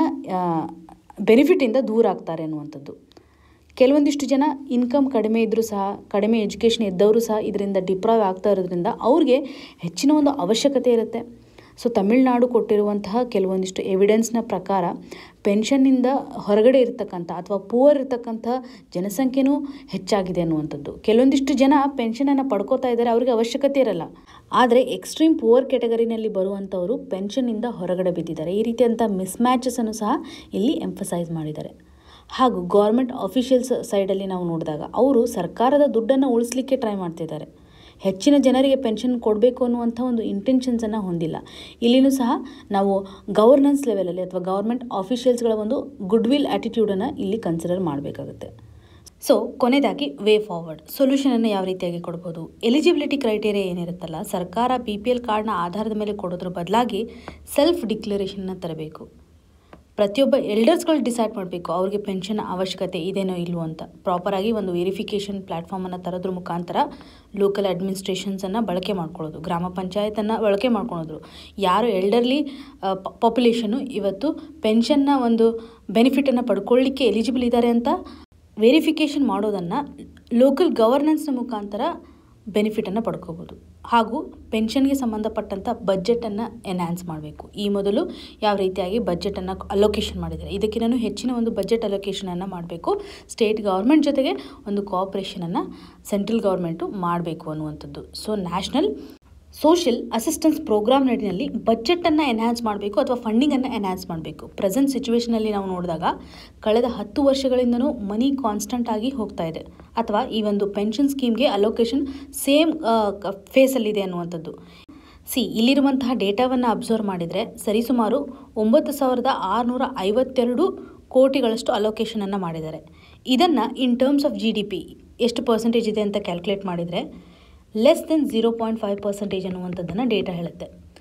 ಬೆನಿಫಿಟಿಂದ ದೂರ ಆಗ್ತಾರೆ ಅನ್ನುವಂಥದ್ದು ಕೆಲವೊಂದಿಷ್ಟು ಜನ ಇನ್ಕಮ್ ಕಡಿಮೆ ಇದ್ದರೂ ಸಹ ಕಡಿಮೆ ಎಜುಕೇಷನ್ ಇದ್ದವರು ಸಹ ಇದರಿಂದ ಡಿಪ್ರಾವ್ ಆಗ್ತಾ ಇರೋದ್ರಿಂದ ಅವ್ರಿಗೆ ಹೆಚ್ಚಿನ ಒಂದು ಅವಶ್ಯಕತೆ ಇರುತ್ತೆ ಸೊ ತಮಿಳುನಾಡು ಕೊಟ್ಟಿರುವಂತಹ ಕೆಲವೊಂದಿಷ್ಟು ಎವಿಡೆನ್ಸ್ನ ಪ್ರಕಾರ ಪೆನ್ಷನ್ನಿಂದ ಹೊರಗಡೆ ಇರತಕ್ಕಂಥ ಅಥವಾ ಪೂವರ್ ಇರತಕ್ಕಂಥ ಜನಸಂಖ್ಯೆನೂ ಹೆಚ್ಚಾಗಿದೆ ಅನ್ನುವಂಥದ್ದು ಕೆಲವೊಂದಿಷ್ಟು ಜನ ಪೆನ್ಷನನ್ನು ಪಡ್ಕೋತಾ ಇದ್ದಾರೆ ಅವ್ರಿಗೆ ಅವಶ್ಯಕತೆ ಇರಲ್ಲ ಆದರೆ ಎಕ್ಸ್ಟ್ರೀಮ್ ಪೂವರ್ ಕೆಟಗರಿನಲ್ಲಿ ಬರುವಂಥವರು ಪೆನ್ಷನ್ನಿಂದ ಹೊರಗಡೆ ಬಿದ್ದಿದ್ದಾರೆ ಈ ರೀತಿಯಂಥ ಮಿಸ್ಮ್ಯಾಚಸನ್ನು ಸಹ ಇಲ್ಲಿ ಎಂಫಸೈಸ್ ಮಾಡಿದ್ದಾರೆ ಹಾಗೂ ಗೌರ್ಮೆಂಟ್ ಅಫಿಷಿಯಲ್ಸ್ ಸೈಡಲ್ಲಿ ನಾವು ನೋಡಿದಾಗ ಅವರು ಸರ್ಕಾರದ ದುಡ್ಡನ್ನು ಉಳಿಸ್ಲಿಕ್ಕೆ ಟ್ರೈ ಮಾಡ್ತಿದ್ದಾರೆ ಹೆಚ್ಚಿನ ಜನರಿಗೆ ಪೆನ್ಷನ್ ಕೊಡಬೇಕು ಅನ್ನುವಂಥ ಒಂದು ಇಂಟೆನ್ಷನ್ಸನ್ನು ಹೊಂದಿಲ್ಲ ಇಲ್ಲಿನೂ ಸಹ ನಾವು ಗವರ್ನೆನ್ಸ್ ಲೆವೆಲಲ್ಲಿ ಅಥವಾ ಗೌರ್ಮೆಂಟ್ ಆಫಿಷಿಯಲ್ಸ್ಗಳ ಒಂದು ಗುಡ್ ವಿಲ್ ಆ್ಯಟಿಟ್ಯೂಡನ್ನು ಇಲ್ಲಿ ಕನ್ಸಿಡರ್ ಮಾಡಬೇಕಾಗುತ್ತೆ ಸೊ ಕೊನೆಯದಾಗಿ ವೇ ಫಾರ್ವರ್ಡ್ ಸೊಲ್ಯೂಷನನ್ನು ಯಾವ ರೀತಿಯಾಗಿ ಕೊಡ್ಬೋದು ಎಲಿಜಿಬಿಲಿಟಿ ಕ್ರೈಟೇರಿಯಾ ಏನಿರುತ್ತಲ್ಲ ಸರ್ಕಾರ ಬಿ ಪಿ ಎಲ್ ಕಾರ್ಡ್ನ ಆಧಾರದ ಮೇಲೆ ಕೊಡೋದ್ರ ಬದಲಾಗಿ ಸೆಲ್ಫ್ ಡಿಕ್ಲರೇಷನ್ನ ತರಬೇಕು ಪ್ರತಿಯೊಬ್ಬ ಎಲ್ಡರ್ಸ್ಗಳು ಡಿಸೈಡ್ ಮಾಡಬೇಕು ಅವ್ರಿಗೆ ಪೆನ್ಷನ್ ಅವಶ್ಯಕತೆ ಇದೇನೋ ಇಲ್ವೋ ಅಂತ ಪ್ರಾಪರಾಗಿ ಒಂದು ವೆರಿಫಿಕೇಷನ್ ಪ್ಲ್ಯಾಟ್ಫಾರ್ಮನ್ನು ತರೋದ್ರ ಮುಖಾಂತರ ಲೋಕಲ್ ಅಡ್ಮಿನಿಸ್ಟ್ರೇಷನ್ಸನ್ನು ಬಳಕೆ ಮಾಡ್ಕೊಳ್ಳೋದು ಗ್ರಾಮ ಪಂಚಾಯತನ್ನು ಬಳಕೆ ಮಾಡ್ಕೊಳ್ಳೋದು ಯಾರು ಎಲ್ಡರ್ಲಿ ಪಾಪ್ಯುಲೇಷನ್ನು ಇವತ್ತು ಪೆನ್ಷನ್ನ ಒಂದು ಬೆನಿಫಿಟನ್ನು ಪಡ್ಕೊಳ್ಳಿಕ್ಕೆ ಎಲಿಜಿಬಲ್ ಇದ್ದಾರೆ ಅಂತ ವೆರಿಫಿಕೇಷನ್ ಮಾಡೋದನ್ನು ಲೋಕಲ್ ಗವರ್ನೆನ್ಸ್ನ ಮುಖಾಂತರ ಬೆನಿಫಿಟನ್ನು ಪಡ್ಕೋಬೋದು ಹಾಗೂ ಪೆನ್ಷನ್ಗೆ ಸಂಬಂಧಪಟ್ಟಂಥ ಬಜೆಟನ್ನು ಎನ್ಹ್ಯಾನ್ಸ್ ಮಾಡಬೇಕು ಈ ಮೊದಲು ಯಾವ ರೀತಿಯಾಗಿ ಬಜೆಟನ್ನು ಅಲೋಕೇಶನ್ ಮಾಡಿದ್ದಾರೆ ಇದಕ್ಕಿಂತ ಹೆಚ್ಚಿನ ಒಂದು ಬಜೆಟ್ ಅಲೋಕೇಶನನ್ನು ಮಾಡಬೇಕು ಸ್ಟೇಟ್ ಗೌರ್ಮೆಂಟ್ ಜೊತೆಗೆ ಒಂದು ಕೋಆಪ್ರೇಷನನ್ನು ಸೆಂಟ್ರಲ್ ಗೌರ್ಮೆಂಟು ಮಾಡಬೇಕು ಅನ್ನುವಂಥದ್ದು so national social assistance programme ನಡಿನಲ್ಲಿ ಬಜೆಟನ್ನು ಎನ್ಹ್ಯಾನ್ಸ್ ಮಾಡಬೇಕು ಅಥವಾ ಫಂಡಿಂಗನ್ನು ಎನ್ಹ್ಯಾನ್ಸ್ ಮಾಡಬೇಕು ಪ್ರೆಸೆಂಟ್ ಸಿಚುವೇಷನಲ್ಲಿ ನಾವು ನೋಡಿದಾಗ ಕಳೆದ ಹತ್ತು ವರ್ಷಗಳಿಂದನೂ ಮನಿ ಕಾನ್ಸ್ಟಂಟ್ ಆಗಿ ಹೋಗ್ತಾ ಇದೆ ಅಥವಾ ಈ ಒಂದು ಪೆನ್ಷನ್ ಸ್ಕೀಮ್ಗೆ ಅಲೋಕೇಶನ್ ಸೇಮ್ ಫೇಸಲ್ಲಿದೆ ಅನ್ನುವಂಥದ್ದು ಸಿ ಇಲ್ಲಿರುವಂತಹ ಡೇಟಾವನ್ನು ಅಬ್ಸರ್ವ್ ಮಾಡಿದರೆ ಸರಿಸುಮಾರು ಒಂಬತ್ತು ಸಾವಿರದ ಆರುನೂರ ಐವತ್ತೆರಡು ಕೋಟಿಗಳಷ್ಟು ಅಲೋಕೇಶನನ್ನು ಮಾಡಿದ್ದಾರೆ ಇದನ್ನು in terms of G D P ಎಷ್ಟು ಪರ್ಸೆಂಟೇಜ್ ಇದೆ ಅಂತ ಕ್ಯಾಲ್ಕುಲೇಟ್ ಮಾಡಿದರೆ less than zero point five percentage ಅನ್ನುವಂಥದ್ದನ್ನು ಡೇಟಾ ಹೇಳುತ್ತೆ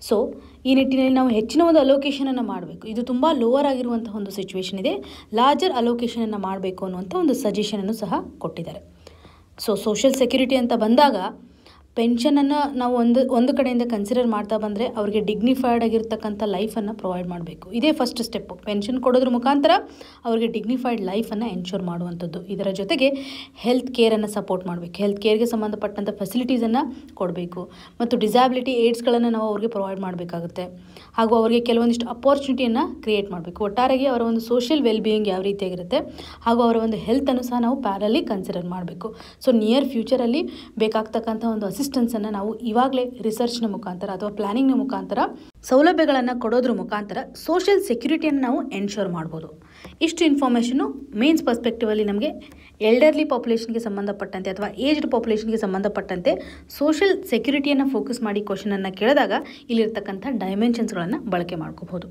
ಸೊ ಈ ನಿಟ್ಟಿನಲ್ಲಿ ನಾವು ಹೆಚ್ಚಿನ ಒಂದು ಅಲೋಕೇಶನನ್ನು ಮಾಡಬೇಕು ಇದು ತುಂಬ ಲೋವರ್ ಆಗಿರುವಂಥ ಒಂದು ಸಿಚುವೇಶನ್ ಇದೆ ಲಾರ್ಜರ್ ಅಲೋಕೇಶನನ್ನು ಮಾಡಬೇಕು ಅನ್ನುವಂಥ ಒಂದು ಸಜೆಷನನ್ನು ಸಹ ಕೊಟ್ಟಿದ್ದಾರೆ ಸೊ ಸೋಷಿಯಲ್ ಸೆಕ್ಯೂರಿಟಿ ಅಂತ ಬಂದಾಗ ಪೆನ್ಷನನ್ನು ನಾವು ಒಂದು ಒಂದು ಕಡೆಯಿಂದ ಕನ್ಸಿಡರ್ ಮಾಡ್ತಾ ಬಂದರೆ ಅವರಿಗೆ ಡಿಗ್ನಿಫೈಡ್ ಆಗಿರ್ತಕ್ಕಂಥ ಲೈಫನ್ನು ಪ್ರೊವೈಡ್ ಮಾಡಬೇಕು ಇದೇ ಫಸ್ಟ್ ಸ್ಟೆಪ್ಪು ಪೆನ್ಷನ್ ಕೊಡೋದ್ರ ಮುಖಾಂತರ ಅವರಿಗೆ ಡಿಗ್ನಿಫೈಡ್ ಲೈಫನ್ನು ಎನ್ಶೋರ್ ಮಾಡುವಂಥದ್ದು ಇದರ ಜೊತೆಗೆ ಹೆಲ್ತ್ ಕೇರನ್ನು ಸಪೋರ್ಟ್ ಮಾಡಬೇಕು ಹೆಲ್ತ್ ಕೇರ್ಗೆ ಸಂಬಂಧಪಟ್ಟಂಥ ಫೆಸಿಲಿಟೀಸನ್ನು ಕೊಡಬೇಕು ಮತ್ತು ಡಿಸಾಬಿಲಿಟಿ ಏಡ್ಸ್ಗಳನ್ನು ನಾವು ಅವ್ರಿಗೆ ಪ್ರೊವೈಡ್ ಮಾಡಬೇಕಾಗುತ್ತೆ ಹಾಗೂ ಅವರಿಗೆ ಕೆಲವೊಂದಿಷ್ಟು ಅಪಾರ್ಚುನಿಟಿಯನ್ನು ಕ್ರಿಯೇಟ್ ಮಾಡಬೇಕು ಒಟ್ಟಾರೆಗೆ ಅವರ ಒಂದು ಸೋಷಿಯಲ್ ವೆಲ್ಬೀಯಿಂಗ್ ಯಾವ ರೀತಿಯಾಗಿರುತ್ತೆ ಹಾಗೂ ಅವರ ಒಂದು ಹೆಲ್ತನ್ನು ಸಹ ನಾವು ಪ್ಯಾರಲ್ಲಿ ಕನ್ಸಿಡರ್ ಮಾಡಬೇಕು ಸೊ ನಿಯರ್ ಫ್ಯೂಚರಲ್ಲಿ ಬೇಕಾಗ್ತಕ್ಕಂಥ ಒಂದು ಅಸಿಸ್ಟೆನ್ಸನ್ನು ನಾವು ಇವಾಗಲೇ ರಿಸರ್ಚ್ನ ಮುಖಾಂತರ ಅಥವಾ ಪ್ಲಾನಿಂಗ್ನ ಮುಖಾಂತರ ಸೌಲಭ್ಯಗಳನ್ನು ಕೊಡೋದ್ರ ಮುಖಾಂತರ ಸೋಷಿಯಲ್ ಸೆಕ್ಯೂರಿಟಿಯನ್ನು ನಾವು ಎನ್ಶೋರ್ ಮಾಡ್ಬೋದು ಇಷ್ಟು ಇನ್ಫಾರ್ಮೇಷನು ಮೇನ್ಸ್ ಪರ್ಸ್ಪೆಕ್ಟಿವಲ್ಲಿ ನಮಗೆ ಎಲ್ಡರ್ಲಿ ಪಾಪ್ಯುಲೇಷನ್ಗೆ ಸಂಬಂಧಪಟ್ಟಂತೆ ಅಥವಾ ಏಜ್ಡ್ ಪಾಪ್ಯುಲೇಷನ್ಗೆ ಸಂಬಂಧಪಟ್ಟಂತೆ ಸೋಷಿಯಲ್ ಸೆಕ್ಯೂರಿಟಿಯನ್ನು ಫೋಕಸ್ ಮಾಡಿ ಕ್ವಶನನ್ನು ಕೇಳಿದಾಗ ಇಲ್ಲಿರ್ತಕ್ಕಂಥ ಡೈಮೆನ್ಷನ್ಸ್ಗಳನ್ನು ಬಳಕೆ ಮಾಡ್ಕೋಬಹುದು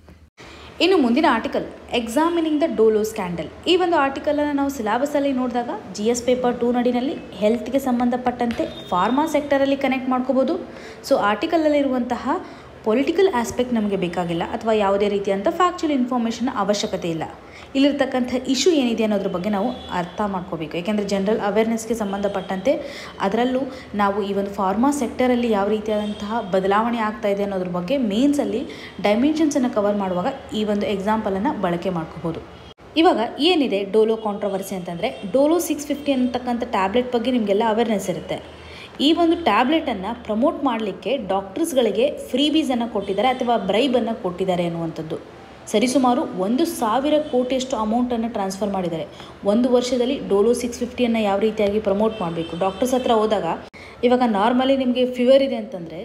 ಇನ್ನು ಮುಂದಿನ article examining the Dolo scandal ಈ ಒಂದು ಆರ್ಟಿಕಲನ್ನು ನಾವು ಸಿಲೆಬಸಲ್ಲಿ ನೋಡಿದಾಗ ಜಿ ಎಸ್ ಪೇಪರ್ ಟೂ ನಡಿನಲ್ಲಿ ಹೆಲ್ತ್ಗೆ ಸಂಬಂಧಪಟ್ಟಂತೆ ಫಾರ್ಮಾ ಸೆಕ್ಟರಲ್ಲಿ ಕನೆಕ್ಟ್ ಮಾಡ್ಕೋಬೋದು ಸೊ ಆರ್ಟಿಕಲಲ್ಲಿರುವಂತಹ ಪೊಲಿಟಿಕಲ್ ಆಸ್ಪೆಕ್ಟ್ ನಮಗೆ ಬೇಕಾಗಿಲ್ಲ ಅಥವಾ ಯಾವುದೇ ರೀತಿಯಂಥ ಫ್ಯಾಕ್ಚುಯಲ್ ಇನ್ಫಾರ್ಮೇಷನ್ ಅವಶ್ಯಕತೆ ಇಲ್ಲ ಇಲ್ಲಿರ್ತಕ್ಕಂಥ ಇಶ್ಯೂ ಏನಿದೆ ಅನ್ನೋದ್ರ ಬಗ್ಗೆ ನಾವು ಅರ್ಥ ಮಾಡ್ಕೋಬೇಕು ಯಾಕೆಂದರೆ ಜನರಲ್ ಅವೇರ್ನೆಸ್ಗೆ ಸಂಬಂಧಪಟ್ಟಂತೆ ಅದರಲ್ಲೂ ನಾವು ಈ ಒಂದು ಫಾರ್ಮಾ ಸೆಕ್ಟರಲ್ಲಿ ಯಾವ ರೀತಿಯಾದಂತಹ ಬದಲಾವಣೆ ಆಗ್ತಾ ಇದೆ ಅನ್ನೋದ್ರ ಬಗ್ಗೆ ಮೇನ್ಸಲ್ಲಿ ಡೈಮೆನ್ಷನ್ಸನ್ನು ಕವರ್ ಮಾಡುವಾಗ ಈ ಒಂದು ಎಕ್ಸಾಂಪಲನ್ನು ಬಳಕೆ ಮಾಡ್ಕೋಬೋದು ಇವಾಗ ಏನಿದೆ ಡೋಲೋ ಕಾಂಟ್ರವರ್ಸಿ ಅಂತಂದರೆ ಡೋಲೋ ಸಿಕ್ಸ್ ಫಿಫ್ಟಿ ಅಂತಕ್ಕಂಥ ಟ್ಯಾಬ್ಲೆಟ್ ಬಗ್ಗೆ ನಿಮಗೆಲ್ಲ ಅವೇರ್ನೆಸ್ ಇರುತ್ತೆ ಈ ಒಂದು ಟ್ಯಾಬ್ಲೆಟನ್ನು ಪ್ರಮೋಟ್ ಮಾಡಲಿಕ್ಕೆ ಡಾಕ್ಟರ್ಸ್ಗಳಿಗೆ ಫ್ರೀಬೀಸನ್ನು ಕೊಟ್ಟಿದ್ದಾರೆ ಅಥವಾ ಬ್ರೈಬನ್ನು ಕೊಟ್ಟಿದ್ದಾರೆ ಅನ್ನುವಂಥದ್ದು ಸರಿಸುಮಾರು ಒಂದು ಸಾವಿರ ಕೋಟಿಯಷ್ಟು ಅಮೌಂಟನ್ನು ಟ್ರಾನ್ಸ್ಫರ್ ಮಾಡಿದ್ದಾರೆ ಒಂದು ವರ್ಷದಲ್ಲಿ ಡೋಲೋ ಸಿಕ್ಸ್ ಫಿಫ್ಟಿಯನ್ನು ಯಾವ ರೀತಿಯಾಗಿ ಪ್ರಮೋಟ್ ಮಾಡಬೇಕು ಡಾಕ್ಟರ್ಸ್ ಹತ್ರ ಹೋದಾಗ ಇವಾಗ ನಾರ್ಮಲಿ ನಿಮಗೆ ಫೀವರ್ ಇದೆ ಅಂತಂದರೆ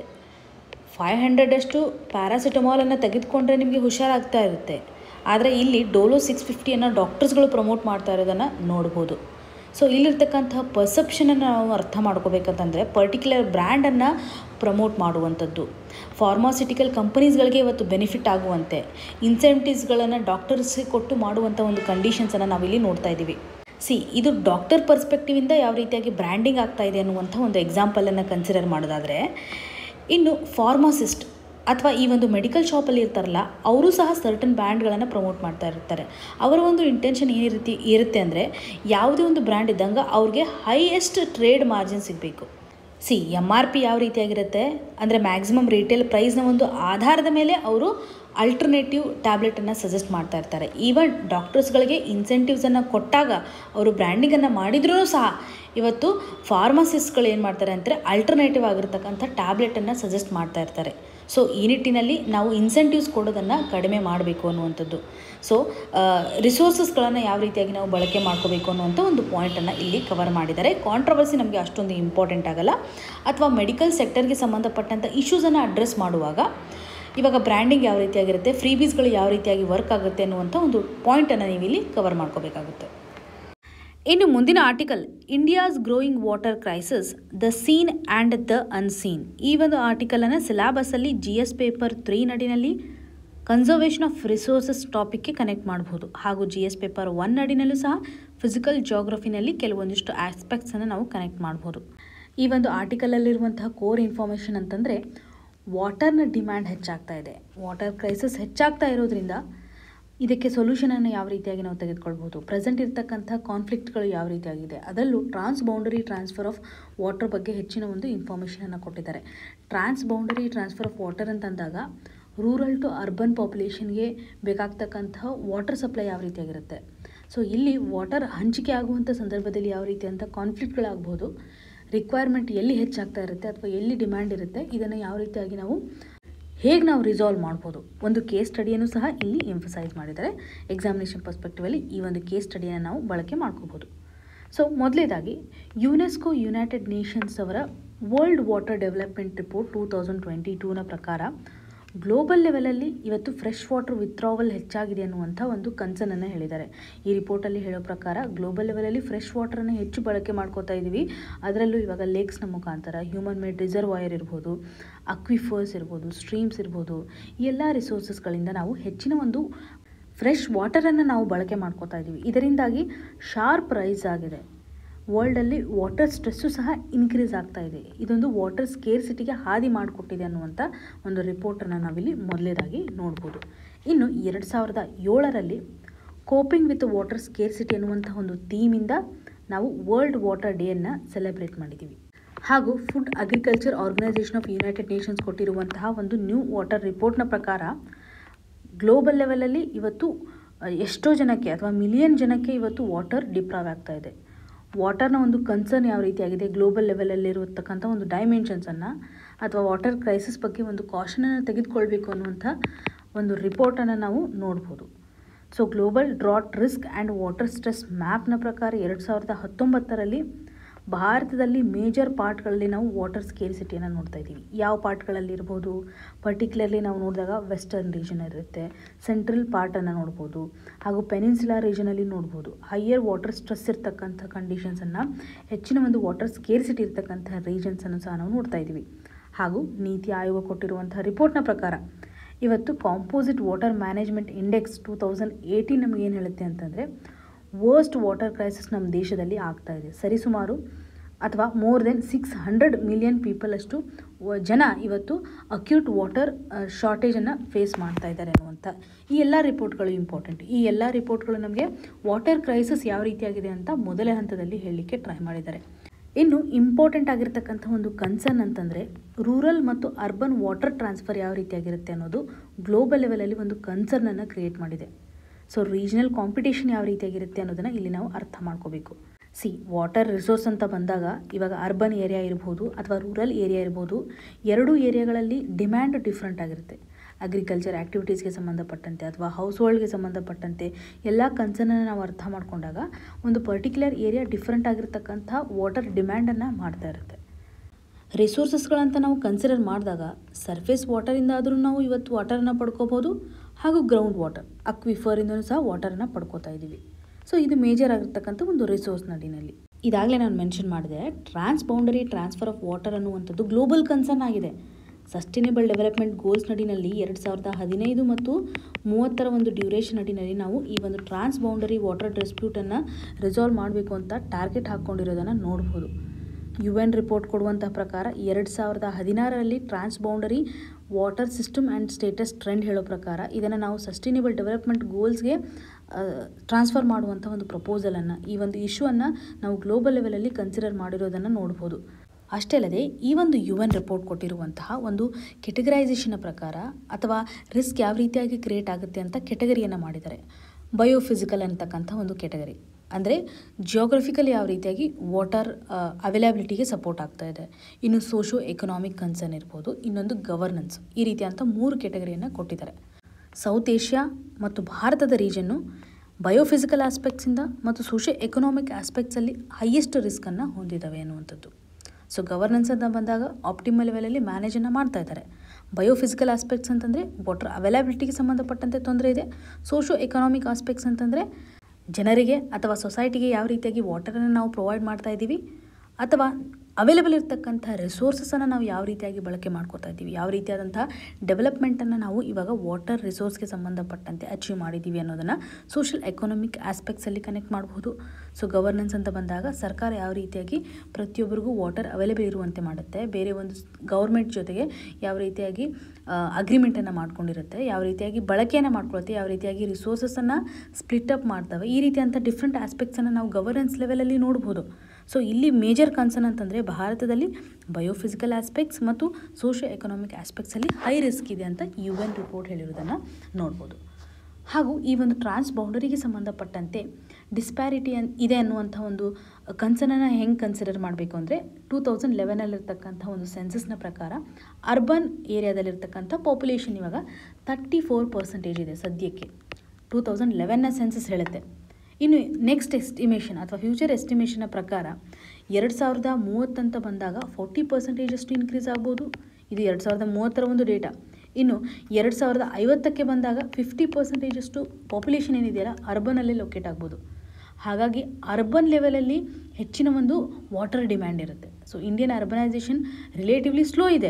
ಫೈವ್ ಹಂಡ್ರೆಡಷ್ಟು ಪ್ಯಾರಾಸಿಟಮಾಲನ್ನು ತೆಗೆದುಕೊಂಡ್ರೆ ನಿಮಗೆ ಹುಷಾರಾಗ್ತಾ ಇರುತ್ತೆ ಆದರೆ ಇಲ್ಲಿ ಡೋಲೋ ಸಿಕ್ಸ್ ಫಿಫ್ಟಿಯನ್ನು ಡಾಕ್ಟರ್ಸ್ಗಳು ಪ್ರಮೋಟ್ ಮಾಡ್ತಾ ಇರೋದನ್ನು ನೋಡ್ಬೋದು ಸೊ ಇಲ್ಲಿರ್ತಕ್ಕಂಥ ಪರ್ಸೆಪ್ಷನನ್ನು ನಾವು ಅರ್ಥ ಮಾಡ್ಕೋಬೇಕಂತಂದರೆ ಪರ್ಟಿಕ್ಯುಲರ್ ಬ್ರ್ಯಾಂಡನ್ನು ಪ್ರಮೋಟ್ ಮಾಡುವಂಥದ್ದು ಫಾರ್ಮಾಸಿಟಿಕಲ್ ಕಂಪನೀಸ್ಗಳಿಗೆ ಇವತ್ತು ಬೆನಿಫಿಟ್ ಆಗುವಂತೆ ಇನ್ಸೆಂಟಿವ್ಸ್ಗಳನ್ನು ಡಾಕ್ಟರ್ಸ್ಗೆ ಕೊಟ್ಟು ಮಾಡುವಂಥ ಒಂದು ಕಂಡೀಷನ್ಸನ್ನು ನಾವಿಲ್ಲಿ ನೋಡ್ತಾ ಇದ್ದೀವಿ ಸಿ ಇದು ಡಾಕ್ಟರ್ ಪರ್ಸ್ಪೆಕ್ಟಿವಿಂದ ಯಾವ ರೀತಿಯಾಗಿ ಬ್ರ್ಯಾಂಡಿಂಗ್ ಆಗ್ತಾ ಇದೆ ಅನ್ನುವಂಥ ಒಂದು ಎಕ್ಸಾಂಪಲನ್ನು ಕನ್ಸಿಡರ್ ಮಾಡೋದಾದರೆ ಇನ್ನು ಫಾರ್ಮಾಸಿಸ್ಟ್ ಅಥವಾ ಈ ಒಂದು ಮೆಡಿಕಲ್ ಶಾಪಲ್ಲಿ ಇರ್ತಾರಲ್ಲ ಅವರು ಸಹ ಸರ್ಟನ್ ಬ್ರ್ಯಾಂಡ್ಗಳನ್ನು ಪ್ರಮೋಟ್ ಮಾಡ್ತಾ ಇರ್ತಾರೆ ಅವರ ಒಂದು ಇಂಟೆನ್ಷನ್ ಏನು ರೀತಿ ಇರುತ್ತೆ ಅಂದರೆ ಯಾವುದೇ ಒಂದು ಬ್ರ್ಯಾಂಡ್ ಇದ್ದಂಗೆ ಅವ್ರಿಗೆ ಹೈಯೆಸ್ಟ್ ಟ್ರೇಡ್ ಮಾರ್ಜಿನ್ ಸಿಗಬೇಕು ಸಿ ಎಮ್ ಆರ್ ಪಿ ಯಾವ ರೀತಿಯಾಗಿರುತ್ತೆ ಅಂದರೆ ಮ್ಯಾಕ್ಸಿಮಮ್ ರಿಟೇಲ್ ಪ್ರೈಸ್ನ ಒಂದು ಆಧಾರದ ಮೇಲೆ ಅವರು ಅಲ್ಟರ್ನೇಟಿವ್ ಟ್ಯಾಬ್ಲೆಟನ್ನು ಸಜೆಸ್ಟ್ ಮಾಡ್ತಾ ಇರ್ತಾರೆ ಈವನ್ ಡಾಕ್ಟರ್ಸ್ಗಳಿಗೆ ಇನ್ಸೆಂಟಿವ್ಸನ್ನು ಕೊಟ್ಟಾಗ ಅವರು ಬ್ರ್ಯಾಂಡಿಂಗನ್ನು ಮಾಡಿದ್ರೂ ಸಹ ಇವತ್ತು ಫಾರ್ಮಸಿಸ್ಟ್ಗಳು ಏನು ಮಾಡ್ತಾರೆ ಅಂದರೆ ಅಲ್ಟರ್ನೇಟಿವ್ ಆಗಿರ್ತಕ್ಕಂಥ ಟ್ಯಾಬ್ಲೆಟನ್ನು ಸಜೆಸ್ಟ್ ಮಾಡ್ತಾ ಇರ್ತಾರೆ ಸೊ ಈ ನಿಟ್ಟಿನಲ್ಲಿ ನಾವು ಇನ್ಸೆಂಟಿವ್ಸ್ ಕೊಡೋದನ್ನು ಕಡಿಮೆ ಮಾಡಬೇಕು ಅನ್ನುವಂಥದ್ದು ಸೊ ರಿಸೋರ್ಸಸ್ಗಳನ್ನು ಯಾವ ರೀತಿಯಾಗಿ ನಾವು ಬಳಕೆ ಮಾಡ್ಕೋಬೇಕು ಅನ್ನುವಂಥ ಒಂದು ಪಾಯಿಂಟನ್ನು ಇಲ್ಲಿ ಕವರ್ ಮಾಡಿದ್ದಾರೆ ಕಾಂಟ್ರವರ್ಸಿ ನಮಗೆ ಅಷ್ಟೊಂದು ಇಂಪಾರ್ಟೆಂಟ್ ಆಗಲ್ಲ ಅಥವಾ ಮೆಡಿಕಲ್ ಸೆಕ್ಟರ್ಗೆ ಸಂಬಂಧಪಟ್ಟಂಥ ಇಶ್ಯೂಸನ್ನು ಅಡ್ರೆಸ್ ಮಾಡುವಾಗ ಇವಾಗ ಬ್ರ್ಯಾಂಡಿಂಗ್ ಯಾವ ರೀತಿಯಾಗಿರುತ್ತೆ ಫ್ರೀಬೀಸ್ಗಳು ಯಾವ ರೀತಿಯಾಗಿ ವರ್ಕ್ ಆಗುತ್ತೆ ಅನ್ನುವಂಥ ಒಂದು ಪಾಯಿಂಟನ್ನು ನೀವು ಇಲ್ಲಿ ಕವರ್ ಮಾಡ್ಕೋಬೇಕಾಗುತ್ತೆ ಇನ್ನು ಮುಂದಿನ article India's growing water crisis the seen and the unseen ಈ ಒಂದು ಆರ್ಟಿಕಲನ್ನು ಸಿಲೆಬಸಲ್ಲಿ ಜಿ ಎಸ್ ಪೇಪರ್ ತ್ರೀ ನಡಿನಲ್ಲಿ ಕನ್ಸರ್ವೇಷನ್ ಆಫ್ ರಿಸೋರ್ಸಸ್ ಟಾಪಿಕ್ಗೆ ಕನೆಕ್ಟ್ ಮಾಡ್ಬೋದು ಹಾಗೂ ಜಿ ಎಸ್ ಪೇಪರ್ ಒನ್ ನಡಿನಲ್ಲೂ ಸಹ ಫಿಸಿಕಲ್ ಜಾಗ್ರಫಿನಲ್ಲಿ ಕೆಲವೊಂದಿಷ್ಟು ಆಸ್ಪೆಕ್ಟ್ಸನ್ನು ನಾವು ಕನೆಕ್ಟ್ ಮಾಡ್ಬೋದು ಈ ಒಂದು ಆರ್ಟಿಕಲಲ್ಲಿರುವಂತಹ ಕೋರ್ ಇನ್ಫಾರ್ಮೇಷನ್ ಅಂತಂದರೆ ವಾಟರ್ನ ಡಿಮ್ಯಾಂಡ್ ಹೆಚ್ಚಾಗ್ತಾ ಇದೆ ವಾಟರ್ ಕ್ರೈಸಿಸ್ ಹೆಚ್ಚಾಗ್ತಾ ಇರೋದ್ರಿಂದ ಇದಕ್ಕೆ ಸೊಲ್ಯೂಷನನ್ನು ಯಾವ ರೀತಿಯಾಗಿ ನಾವು ತೆಗೆದುಕೊಳ್ಬೋದು ಪ್ರೆಸೆಂಟ್ ಇರ್ತಕ್ಕಂಥ ಕಾನ್ಫ್ಲಿಕ್ಟ್ಗಳು ಯಾವ ರೀತಿಯಾಗಿದೆ ಅದರಲ್ಲೂ trans boundary transfer of water ಬಗ್ಗೆ ಹೆಚ್ಚಿನ ಒಂದು ಇನ್ಫಾರ್ಮೇಷನನ್ನು ಕೊಟ್ಟಿದ್ದಾರೆ trans boundary transfer of water ಅಂತಂದಾಗ ರೂರಲ್ ಟು ಅರ್ಬನ್ ಪಾಪ್ಯುಲೇಷನ್ಗೆ ಬೇಕಾಗ್ತಕ್ಕಂಥ ವಾಟರ್ ಸಪ್ಲೈ ಯಾವ ರೀತಿಯಾಗಿರುತ್ತೆ ಸೊ ಇಲ್ಲಿ ವಾಟರ್ ಹಂಚಿಕೆ ಆಗುವಂಥ ಸಂದರ್ಭದಲ್ಲಿ ಯಾವ ರೀತಿಯಂಥ ಕಾನ್ಫ್ಲಿಕ್ಟ್ಗಳಾಗ್ಬೋದು ರಿಕ್ವೈರ್ಮೆಂಟ್ ಎಲ್ಲಿ ಹೆಚ್ಚಾಗ್ತಾ ಇರುತ್ತೆ ಅಥವಾ ಎಲ್ಲಿ ಡಿಮ್ಯಾಂಡ್ ಇರುತ್ತೆ ಇದನ್ನು ಯಾವ ರೀತಿಯಾಗಿ ನಾವು ಹೇಗೆ ನಾವು ರಿಸಾಲ್ವ್ ಮಾಡ್ಬೋದು ಒಂದು ಕೇಸ್ ಸ್ಟಡಿಯನ್ನು ಸಹ ಇಲ್ಲಿ ಎಂಫಸೈಸ್ ಮಾಡಿದ್ದಾರೆ ಎಕ್ಸಾಮಿನೇಷನ್ ಪರ್ಸ್ಪೆಕ್ಟಿವಲ್ಲಿ ಈ ಒಂದು ಕೇಸ್ ಸ್ಟಡಿಯನ್ನು ನಾವು ಬಳಕೆ ಮಾಡ್ಕೋಬೋದು ಸೊ ಮೊದಲೇದಾಗಿ ಯುನೆಸ್ಕೋ ಯುನೈಟೆಡ್ ನೇಷನ್ಸ್ ಅವರ world water development report two thousand twenty ಟೂನ ಪ್ರಕಾರ ಗ್ಲೋಬಲ್ ಲೆವೆಲಲ್ಲಿ ಇವತ್ತು ಫ್ರೆಶ್ ವಾಟರ್ ವಿತ್ಡ್ರಾವಲ್ ಹೆಚ್ಚಾಗಿದೆ ಅನ್ನುವಂಥ ಒಂದು ಕನ್ಸರ್ನನ್ನು ಹೇಳಿದ್ದಾರೆ ಈ ರಿಪೋರ್ಟಲ್ಲಿ ಹೇಳೋ ಪ್ರಕಾರ ಗ್ಲೋಬಲ್ ಲೆವೆಲಲ್ಲಿ ಫ್ರೆಶ್ ವಾಟರನ್ನು ಹೆಚ್ಚು ಬಳಕೆ ಮಾಡ್ಕೋತಾ ಇದ್ದೀವಿ ಅದರಲ್ಲೂ ಇವಾಗ ಲೇಕ್ಸ್ನ ಮುಖಾಂತರ ಹ್ಯೂಮನ್ ಮೇಡ್ ರಿಸರ್ವಾಯರ್ ಇರ್ಬೋದು ಅಕ್ವಿಫರ್ಸ್ ಇರ್ಬೋದು ಸ್ಟ್ರೀಮ್ಸ್ ಇರ್ಬೋದು ಈ ಎಲ್ಲ ರಿಸೋರ್ಸಸ್ಗಳಿಂದ ನಾವು ಹೆಚ್ಚಿನ ಒಂದು ಫ್ರೆಶ್ ವಾಟರನ್ನು ನಾವು ಬಳಕೆ ಮಾಡ್ಕೋತಾ ಇದ್ದೀವಿ ಇದರಿಂದಾಗಿ ಶಾರ್ಪ್ ರೈಸ್ ಆಗಿದೆ ವರ್ಲ್ಡಲ್ಲಿ ವಾಟರ್ ಸ್ಟ್ರೆಸ್ಸು ಸಹ ಇನ್ಕ್ರೀಸ್ ಆಗ್ತಾ ಇದೆ ಇದೊಂದು ವಾಟರ್ ಸ್ಕೇರ್ ಸಿಟಿಗೆ ಹಾದಿ ಮಾಡಿಕೊಟ್ಟಿದೆ ಅನ್ನುವಂಥ ಒಂದು ರಿಪೋರ್ಟನ್ನು ನಾವಿಲ್ಲಿ ಮೊದಲೇದಾಗಿ ನೋಡ್ಬೋದು ಇನ್ನು ಎರಡು ಸಾವಿರದ ಏಳರಲ್ಲಿ coping with water scarcity ಅನ್ನುವಂಥ ಒಂದು ಥೀಮಿಂದ ನಾವು ವರ್ಲ್ಡ್ ವಾಟರ್ ಡೇಯನ್ನು ಸೆಲೆಬ್ರೇಟ್ ಮಾಡಿದ್ದೀವಿ ಹಾಗೂ food agriculture organisation of United Nations ಕೊಟ್ಟಿರುವಂತಹ ಒಂದು ನ್ಯೂ ವಾಟರ್ ರಿಪೋರ್ಟ್ನ ಪ್ರಕಾರ ಗ್ಲೋಬಲ್ ಲೆವೆಲಲ್ಲಿ ಇವತ್ತು ಅಹ್, ಎಷ್ಟೋ ಜನಕ್ಕೆ ಅಥವಾ ಮಿಲಿಯನ್ ಜನಕ್ಕೆ ಇವತ್ತು ವಾಟರ್ ಡಿಪ್ರಾವ್ ಆಗ್ತಾ ಇದೆ ವಾಟರ್ನ ಒಂದು ಕನ್ಸರ್ನ್ ಯಾವ ರೀತಿಯಾಗಿದೆ ಗ್ಲೋಬಲ್ ಲೆವೆಲಲ್ಲಿರುವತಕ್ಕಂಥ ಒಂದು ಡೈಮೆನ್ಷನ್ಸನ್ನು ಅಥವಾ ವಾಟರ್ ಕ್ರೈಸಿಸ್ ಬಗ್ಗೆ ಒಂದು ಕಾಷನನ್ನು ತೆಗೆದುಕೊಳ್ಬೇಕು ಅನ್ನುವಂಥ ಒಂದು ರಿಪೋರ್ಟನ್ನು ನಾವು ನೋಡ್ಬೋದು so global drought risk and water stress ಮ್ಯಾಪ್ನ ಪ್ರಕಾರ ಎರಡು ಸಾವಿರದ ಹತ್ತೊಂಬತ್ತರಲ್ಲಿ ಭಾರತದಲ್ಲಿ ಮೇಜರ್ ಪಾರ್ಟ್ಗಳಲ್ಲಿ ನಾವು ವಾಟರ್ ಸ್ಕೇರ್ಸಿಟಿಯನ್ನು ನೋಡ್ತಾ ಇದ್ದೀವಿ ಯಾವ ಪಾರ್ಟ್ಗಳಲ್ಲಿ ಇರ್ಬೋದು ಪರ್ಟಿಕ್ಯುಲರ್ಲಿ ನಾವು ನೋಡಿದಾಗ ವೆಸ್ಟರ್ನ್ ರೀಜನ್ ಇರುತ್ತೆ ಸೆಂಟ್ರಲ್ ಪಾರ್ಟನ್ನು ನೋಡ್ಬೋದು ಹಾಗೂ ಪೆನಿನ್ಸುಲಾ ರೀಜನಲ್ಲಿ ನೋಡ್ಬೋದು ಹೈಯರ್ ವಾಟರ್ ಸ್ಟ್ರೆಸ್ ಇರ್ತಕ್ಕಂಥ ಕಂಡೀಷನ್ಸನ್ನು ಹೆಚ್ಚಿನ ಒಂದು ವಾಟರ್ ಸ್ಕೇರ್ಸಿಟಿ ಇರ್ತಕ್ಕಂಥ ರೀಜನ್ಸನ್ನು ಸಹ ನಾವು ನೋಡ್ತಾ ಇದ್ದೀವಿ ಹಾಗೂ ನೀತಿ ಆಯೋಗ ಕೊಟ್ಟಿರುವಂಥ ರಿಪೋರ್ಟ್ನ ಪ್ರಕಾರ ಇವತ್ತು composite water management index two thousand eighteen ನಮಗೆ ಏನು ಹೇಳುತ್ತೆ ಅಂತಂದರೆ ವರ್ಸ್ಟ್ ವಾಟರ್ ಕ್ರೈಸಿಸ್ ನಮ್ಮ ದೇಶದಲ್ಲಿ ಆಗ್ತಾ ಇದೆ ಸರಿಸುಮಾರು ಅಥವಾ more than six hundred million people ಅಷ್ಟು ವ- ಜನ ಇವತ್ತು ಅಕ್ಯೂಟ್ ವಾಟರ್ ಶಾರ್ಟೇಜನ್ನು ಫೇಸ್ ಮಾಡ್ತಾ ಇದ್ದಾರೆ ಅನ್ನುವಂಥ ಈ ಎಲ್ಲ ರಿಪೋರ್ಟ್ಗಳು ಇಂಪಾರ್ಟೆಂಟ್ ಈ ಎಲ್ಲ ರಿಪೋರ್ಟ್ಗಳು ನಮಗೆ ವಾಟರ್ ಕ್ರೈಸಿಸ್ ಯಾವ ರೀತಿಯಾಗಿದೆ ಅಂತ ಮೊದಲ ಹಂತದಲ್ಲಿ ಹೇಳಲಿಕ್ಕೆ ಟ್ರೈ ಮಾಡಿದ್ದಾರೆ ಇನ್ನು ಇಂಪಾರ್ಟೆಂಟ್ ಆಗಿರ್ತಕ್ಕಂಥ ಒಂದು ಕನ್ಸರ್ನ್ ಅಂತಂದರೆ ರೂರಲ್ ಮತ್ತು ಅರ್ಬನ್ ವಾಟರ್ ಟ್ರಾನ್ಸ್ಫರ್ ಯಾವ ರೀತಿಯಾಗಿರುತ್ತೆ ಅನ್ನೋದು ಗ್ಲೋಬಲ್ ಲೆವೆಲಲ್ಲಿ ಒಂದು ಕನ್ಸರ್ನನ್ನು ಕ್ರಿಯೇಟ್ ಮಾಡಿದೆ ಸೊ ರೀಜನಲ್ ಕಾಂಪಿಟೇಷನ್ ಯಾವ ರೀತಿಯಾಗಿರುತ್ತೆ ಅನ್ನೋದನ್ನು ಇಲ್ಲಿ ನಾವು ಅರ್ಥ ಮಾಡ್ಕೋಬೇಕು ಸಿ ವಾಟರ್ ರಿಸೋರ್ಸ್ ಅಂತ ಬಂದಾಗ ಇವಾಗ ಅರ್ಬನ್ ಏರಿಯಾ ಇರ್ಬೋದು ಅಥವಾ ರೂರಲ್ ಏರಿಯಾ ಇರ್ಬೋದು ಎರಡೂ ಏರಿಯಾಗಳಲ್ಲಿ ಡಿಮ್ಯಾಂಡ್ ಡಿಫ್ರೆಂಟ್ ಆಗಿರುತ್ತೆ ಅಗ್ರಿಕಲ್ಚರ್ ಆ್ಯಕ್ಟಿವಿಟೀಸ್ಗೆ ಸಂಬಂಧಪಟ್ಟಂತೆ ಅಥವಾ ಹೌಸ್ ಹೋಲ್ಡ್ಗೆ ಸಂಬಂಧಪಟ್ಟಂತೆ ಎಲ್ಲ ಕನ್ಸರ್ನನ್ನು ನಾವು ಅರ್ಥ ಮಾಡ್ಕೊಂಡಾಗ ಒಂದು ಪರ್ಟಿಕ್ಯುಲರ್ ಏರಿಯಾ ಡಿಫ್ರೆಂಟ್ ಆಗಿರ್ತಕ್ಕಂಥ ವಾಟರ್ ಡಿಮ್ಯಾಂಡನ್ನು ಮಾಡ್ತಾ ಇರುತ್ತೆ ರಿಸೋರ್ಸಸ್ಗಳಂತ ನಾವು ಕನ್ಸಿಡರ್ ಮಾಡಿದಾಗ ಸರ್ಫೇಸ್ ವಾಟರಿಂದ ಆದರೂ ನಾವು ಇವತ್ತು ವಾಟರನ್ನು ಪಡ್ಕೋಬೋದು ಹಾಗೂ ಗ್ರೌಂಡ್ ವಾಟರ್ ಅಕ್ವಿಫರಿಂದನೂ ಸಹ ವಾಟರನ್ನು ಪಡ್ಕೋತಾ ಇದ್ದೀವಿ ಸೊ ಇದು ಮೇಜರ್ ಆಗಿರ್ತಕ್ಕಂಥ ಒಂದು ರಿಸೋರ್ಸ್ ನಡಿನಲ್ಲಿ ಇದಾಗಲೇ ನಾನು ಮೆನ್ಷನ್ ಮಾಡಿದೆ trans boundary transfer of water ಅನ್ನುವಂಥದ್ದು ಗ್ಲೋಬಲ್ ಕನ್ಸರ್ನ್ ಆಗಿದೆ ಸಸ್ಟೈನೇಬಲ್ ಡೆವಲಪ್ಮೆಂಟ್ ಗೋಲ್ಸ್ ನಡಿನಲ್ಲಿ ಎರಡು ಸಾವಿರದ ಹದಿನೈದು ಮತ್ತು ಮೂವತ್ತರ ಒಂದು ಡ್ಯೂರೇಷನ್ ನಡಿನಲ್ಲಿ ನಾವು ಈ ಒಂದು ಟ್ರಾನ್ಸ್ ಬೌಂಡರಿ ವಾಟರ್ ಡಿಸ್ಪ್ಯೂಟನ್ನು ರಿಸಾಲ್ವ್ ಮಾಡಬೇಕು ಅಂತ ಟಾರ್ಗೆಟ್ ಹಾಕ್ಕೊಂಡಿರೋದನ್ನು ನೋಡ್ಬೋದು ಯು ಎನ್ ರಿಪೋರ್ಟ್ ಕೊಡುವಂಥ ಪ್ರಕಾರ ಎರಡು ಸಾವಿರದ ಹದಿನಾರರಲ್ಲಿ trans boundary water system and status trend ಹೇಳೋ ಪ್ರಕಾರ ಇದನ್ನು ನಾವು ಸಸ್ಟೈನೇಬಲ್ ಡೆವಲಪ್ಮೆಂಟ್ ಗೋಲ್ಸ್ಗೆ ಟ್ರಾನ್ಸ್ಫರ್ ಮಾಡುವಂಥ ಒಂದು ಪ್ರಪೋಸಲನ್ನು ಈ ಒಂದು ಇಶ್ಯೂವನ್ನು ನಾವು ಗ್ಲೋಬಲ್ ಲೆವೆಲಲ್ಲಿ ಕನ್ಸಿಡರ್ ಮಾಡಿರೋದನ್ನು ನೋಡ್ಬೋದು ಅಷ್ಟೇ ಅಲ್ಲದೆ ಈ ಒಂದು ಯು ಎನ್ ರಿಪೋರ್ಟ್ ಕೊಟ್ಟಿರುವಂತಹ ಒಂದು ಕೆಟಗರೈಸೇಷನ್ನ ಪ್ರಕಾರ ಅಥವಾ ರಿಸ್ಕ್ ಯಾವ ರೀತಿಯಾಗಿ ಕ್ರಿಯೇಟ್ ಆಗುತ್ತೆ ಅಂತ ಕೆಟಗರಿಯನ್ನು ಮಾಡಿದ್ದಾರೆ ಬಯೋಫಿಸಿಕಲ್ ಅಂತಕ್ಕಂಥ ಒಂದು ಕೆಟಗರಿ ಅಂದರೆ ಜಿಯೋಗ್ರಫಿಕಲ್ ಯಾವ ರೀತಿಯಾಗಿ ವಾಟರ್ ಅವೈಲಬಿಲಿಟಿಗೆ ಸಪೋರ್ಟ್ ಆಗ್ತಾ ಇದೆ ಇನ್ನು ಸೋಷೋ ಎಕನಾಮಿಕ್ ಕನ್ಸರ್ನ್ ಇರ್ಬೋದು ಇನ್ನೊಂದು ಗವರ್ನೆನ್ಸ್ ಈ ರೀತಿಯಂಥ ಮೂರು ಕೆಟಗರಿಯನ್ನು ಕೊಟ್ಟಿದ್ದಾರೆ ಸೌತ್ ಏಷ್ಯಾ ಮತ್ತು ಭಾರತದ ರೀಜನ್ನು ಬಯೋಫಿಸಿಕಲ್ ಆಸ್ಪೆಕ್ಟ್ಸಿಂದ ಮತ್ತು ಸೋಷಿಯೋ ಎಕನಾಮಿಕ್ ಆಸ್ಪೆಕ್ಟ್ಸಲ್ಲಿ ಹೈಯೆಸ್ಟ್ ರಿಸ್ಕನ್ನು ಹೊಂದಿದ್ದಾವೆ ಅನ್ನುವಂಥದ್ದು ಸೊ ಗವರ್ನೆನ್ಸ್ ಅಂತ ಬಂದಾಗ ಆಪ್ಟಿಮಲ್ ಲೆವೆಲಲ್ಲಿ ಮ್ಯಾನೇಜನ್ನು ಮಾಡ್ತಾ ಇದ್ದಾರೆ ಬಯೋಫಿಸಿಕಲ್ ಆಸ್ಪೆಕ್ಟ್ಸ್ ಅಂತಂದರೆ ವಾಟರ್ ಅವೈಲಬಿಲಿಟಿಗೆ ಸಂಬಂಧಪಟ್ಟಂತೆ ತೊಂದರೆ ಇದೆ ಸೋಷೋ ಎಕನಾಮಿಕ್ ಆಸ್ಪೆಕ್ಟ್ಸ್ ಅಂತಂದರೆ ಜನರಿಗೆ ಅಥವಾ ಸೊಸೈಟಿಗೆ ಯಾವ ರೀತಿಯಾಗಿ ವಾಟರನ್ನು ನಾವು ಪ್ರೊವೈಡ್ ಮಾಡ್ತಾ ಇದ್ದೀವಿ ಅಥವಾ ಅವೈಲೇಬಲ್ ಇರ್ತಕ್ಕಂಥ ರಿಸೋರ್ಸಸನ್ನು ನಾವು ಯಾವ ರೀತಿಯಾಗಿ ಬಳಕೆ ಮಾಡ್ಕೋತಾ ಇದ್ದೀವಿ ಯಾವ ರೀತಿಯಾದಂಥ ಡೆವಲಪ್ಮೆಂಟನ್ನು ನಾವು ಇವಾಗ ವಾಟರ್ ರಿಸೋರ್ಸ್ಗೆ ಸಂಬಂಧಪಟ್ಟಂತೆ ಅಚೀವ್ ಮಾಡಿದ್ದೀವಿ ಅನ್ನೋದನ್ನು ಸೋಷಿಯಲ್ ಎಕನಾಮಿಕ್ ಆಸ್ಪೆಕ್ಟ್ಸಲ್ಲಿ ಕನೆಕ್ಟ್ ಮಾಡ್ಬೋದು ಸೊ ಗವರ್ನೆನ್ಸ್ ಅಂತ ಬಂದಾಗ ಸರ್ಕಾರ ಯಾವ ರೀತಿಯಾಗಿ ಪ್ರತಿಯೊಬ್ಬರಿಗೂ ವಾಟರ್ ಅವೈಲೇಬಲ್ ಇರುವಂತೆ ಮಾಡುತ್ತೆ ಬೇರೆ ಒಂದು ಗೌರ್ಮೆಂಟ್ ಜೊತೆಗೆ ಯಾವ ರೀತಿಯಾಗಿ ಅಗ್ರಿಮೆಂಟನ್ನು ಮಾಡ್ಕೊಂಡಿರುತ್ತೆ ಯಾವ ರೀತಿಯಾಗಿ ಬಳಕೆಯನ್ನು ಮಾಡ್ಕೊಳುತ್ತೆ ಯಾವ ರೀತಿಯಾಗಿ ರಿಸೋರ್ಸಸನ್ನು ಸ್ಪ್ಲಿಟ್ ಅಪ್ ಮಾಡ್ತವೆ ಈ ರೀತಿಯಂಥ ಡಿಫ್ರೆಂಟ್ ಆಸ್ಪೆಕ್ಟ್ಸನ್ನು ನಾವು ಗವರ್ನೆನ್ಸ್ ಲೆವೆಲಲ್ಲಿ ನೋಡ್ಬೋದು ಸೊ ಇಲ್ಲಿ ಮೇಜರ್ ಕನ್ಸರ್ನ್ ಅಂತಂದರೆ ಭಾರತದಲ್ಲಿ ಬಯೋಫಿಸಿಕಲ್ ಆಸ್ಪೆಕ್ಟ್ಸ್ ಮತ್ತು ಸೋಷಿಯೋ ಎಕನಾಮಿಕ್ ಆಸ್ಪೆಕ್ಟ್ಸಲ್ಲಿ ಹೈ ರಿಸ್ಕ್ ಇದೆ ಅಂತ ಯು ಎನ್ ರಿಪೋರ್ಟ್ ಹೇಳಿರೋದನ್ನು ನೋಡ್ಬೋದು ಹಾಗೂ ಈ ಒಂದು ಟ್ರಾನ್ಸ್ ಬೌಂಡರಿಗೆ ಸಂಬಂಧಪಟ್ಟಂತೆ ಡಿಸ್ಪ್ಯಾರಿಟಿ ಅನ್ ಇದೆ ಅನ್ನುವಂಥ ಒಂದು ಕನ್ಸರ್ನನ್ನು ಹೆಂಗೆ ಕನ್ಸಿಡರ್ ಮಾಡಬೇಕು ಅಂದರೆ ಟೂ ತೌಸಂಡ್ ಲೆವೆನಲ್ಲಿರ್ತಕ್ಕಂಥ ಒಂದು ಸೆನ್ಸಸ್ನ ಪ್ರಕಾರ ಅರ್ಬನ್ ಏರಿಯಾದಲ್ಲಿರ್ತಕ್ಕಂಥ ಪಾಪ್ಯುಲೇಷನ್ ಇವಾಗ ತರ್ಟಿ ಫೋರ್ ಪರ್ಸೆಂಟೇಜ್ ಇದೆ ಸದ್ಯಕ್ಕೆ ಟೂ ತೌಸಂಡ್ ಲೆವೆನ್ನ ಸೆನ್ಸಸ್ ಹೇಳುತ್ತೆ ಇನ್ನು ನೆಕ್ಸ್ಟ್ ಎಸ್ಟಿಮೇಷನ್ ಅಥವಾ ಫ್ಯೂಚರ್ ಎಸ್ಟಿಮೇಷನ್ನ ಪ್ರಕಾರ ಎರಡು ಸಾವಿರದ ಮೂವತ್ತಂತ ಬಂದಾಗ ಫೋರ್ಟಿ ಪರ್ಸೆಂಟೇಜಷ್ಟು ಇನ್ಕ್ರೀಸ್ ಆಗ್ಬೋದು ಇದು ಎರಡು ಸಾವಿರದ ಮೂವತ್ತರ ಒಂದು ಡೇಟಾ ಇನ್ನು ಎರಡು ಸಾವಿರದ ಐವತ್ತಕ್ಕೆ ಬಂದಾಗ ಫಿಫ್ಟಿ ಪರ್ಸೆಂಟೇಜಷ್ಟು ಪಾಪ್ಯುಲೇಷನ್ ಏನಿದೆಯಲ್ಲ ಅರ್ಬನಲ್ಲೇ ಲೊಕೇಟ್ ಆಗ್ಬೋದು ಹಾಗಾಗಿ ಅರ್ಬನ್ ಲೆವೆಲಲ್ಲಿ ಹೆಚ್ಚಿನ ಒಂದು ವಾಟರ್ ಡಿಮ್ಯಾಂಡ್ ಇರುತ್ತೆ so Indian urbanization relatively slow ಇದೆ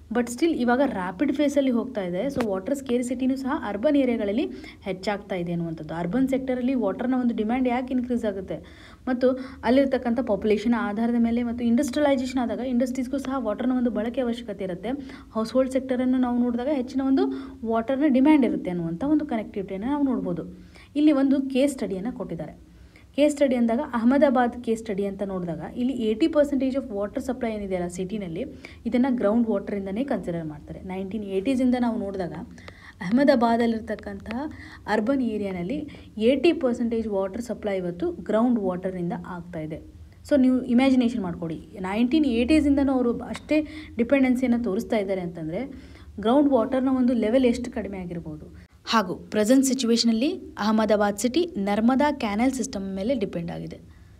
ಬಟ್ ಸ್ಟಿಲ್ ಇವಾಗ ರ್ಯಾಪಿಡ್ ಫೇಸಲ್ಲಿ ಹೋಗ್ತಾ ಇದೆ ಸೊ ವಾಟರ್ ಸ್ಕೇರಿಸಿಟಿನೂ ಸಹ ಅರ್ಬನ್ ಏರಿಯಾಗಳಲ್ಲಿ ಹೆಚ್ಚಾಗ್ತಾ ಇದೆ ಅನ್ನುವಂಥದ್ದು ಅರ್ಬನ್ ಸೆಕ್ಟರಲ್ಲಿ ವಾಟರ್ನ ಒಂದು ಡಿಮ್ಯಾಂಡ್ ಯಾಕೆ ಇನ್ಕ್ರೀಸ್ ಆಗುತ್ತೆ ಮತ್ತು ಅಲ್ಲಿರ್ತಕ್ಕಂಥ ಪಾಪ್ಯುಲೇಷನ್ ಆಧಾರದ ಮೇಲೆ ಮತ್ತು ಇಂಡಸ್ಟ್ರಿಯಲೈಸೇಷನ್ ಆದಾಗ ಇಂಡಸ್ಟ್ರೀಸ್ಗೂ ಸಹ ವಾಟರ್ನ ಒಂದು ಬಳಕೆ ಅವಶ್ಯಕತೆ ಇರುತ್ತೆ ಹೌಸ್ ಹೋಲ್ಡ್ ಸೆಕ್ಟರನ್ನು ನಾವು ನೋಡಿದಾಗ ಹೆಚ್ಚಿನ ಒಂದು ವಾಟರ್ನ ಡಿಮ್ಯಾಂಡ್ ಇರುತ್ತೆ ಅನ್ನುವಂಥ ಒಂದು ಕನೆಕ್ಟಿವಿಟಿಯನ್ನು ನಾವು ನೋಡ್ಬೋದು ಇಲ್ಲಿ ಒಂದು ಕೇಸ್ ಸ್ಟಡಿಯನ್ನು ಕೊಟ್ಟಿದ್ದಾರೆ ಕೇಸ್ ಸ್ಟಡಿ ಅಂದಾಗ ಅಹಮದಾಬಾದ್ ಕೇಸ್ ಸ್ಟಡಿ ಅಂತ ನೋಡಿದಾಗ ಇಲ್ಲಿ eighty percentage of water supply ಏನಿದೆಯಲ್ಲ ಸಿಟಿನಲ್ಲಿ ಇದನ್ನು ಗ್ರೌಂಡ್ ವಾಟರಿಂದನೇ ಕನ್ಸಿಡರ್ ಮಾಡ್ತಾರೆ ನೈನ್ಟೀನ್ ಏಯ್ಟೀಸಿಂದ ನಾವು ನೋಡಿದಾಗ ಅಹಮದಾಬಾದಲ್ಲಿರ್ತಕ್ಕಂಥ ಅರ್ಬನ್ ಏರಿಯಾನಲ್ಲಿ ಏಯ್ಟಿ ಪರ್ಸೆಂಟೇಜ್ ವಾಟರ್ ಸಪ್ಲೈ ಇವತ್ತು ಗ್ರೌಂಡ್ ವಾಟರಿಂದ ಆಗ್ತಾ ಇದೆ ಸೊ ನೀವು ಇಮ್ಯಾಜಿನೇಷನ್ ಮಾಡ್ಕೊಡಿ ನೈನ್ಟೀನ್ ಏಯ್ಟೀಸಿಂದನೂ ಅವರು ಅಷ್ಟೇ ಡಿಪೆಂಡೆನ್ಸಿಯನ್ನು ತೋರಿಸ್ತಾ ಇದ್ದಾರೆ ಅಂತಂದರೆ ಗ್ರೌಂಡ್ ವಾಟರ್ನ ಒಂದು ಲೆವೆಲ್ ಎಷ್ಟು ಕಡಿಮೆ ಆಗಿರ್ಬೋದು ಹಾಗೂ ಪ್ರೆಸೆಂಟ್ ಸಿಚುವೇಷನಲ್ಲಿ Ahmedabad city Narmada canal system ಮೇಲೆ ಡಿಪೆಂಡ್ ಆಗಿದೆ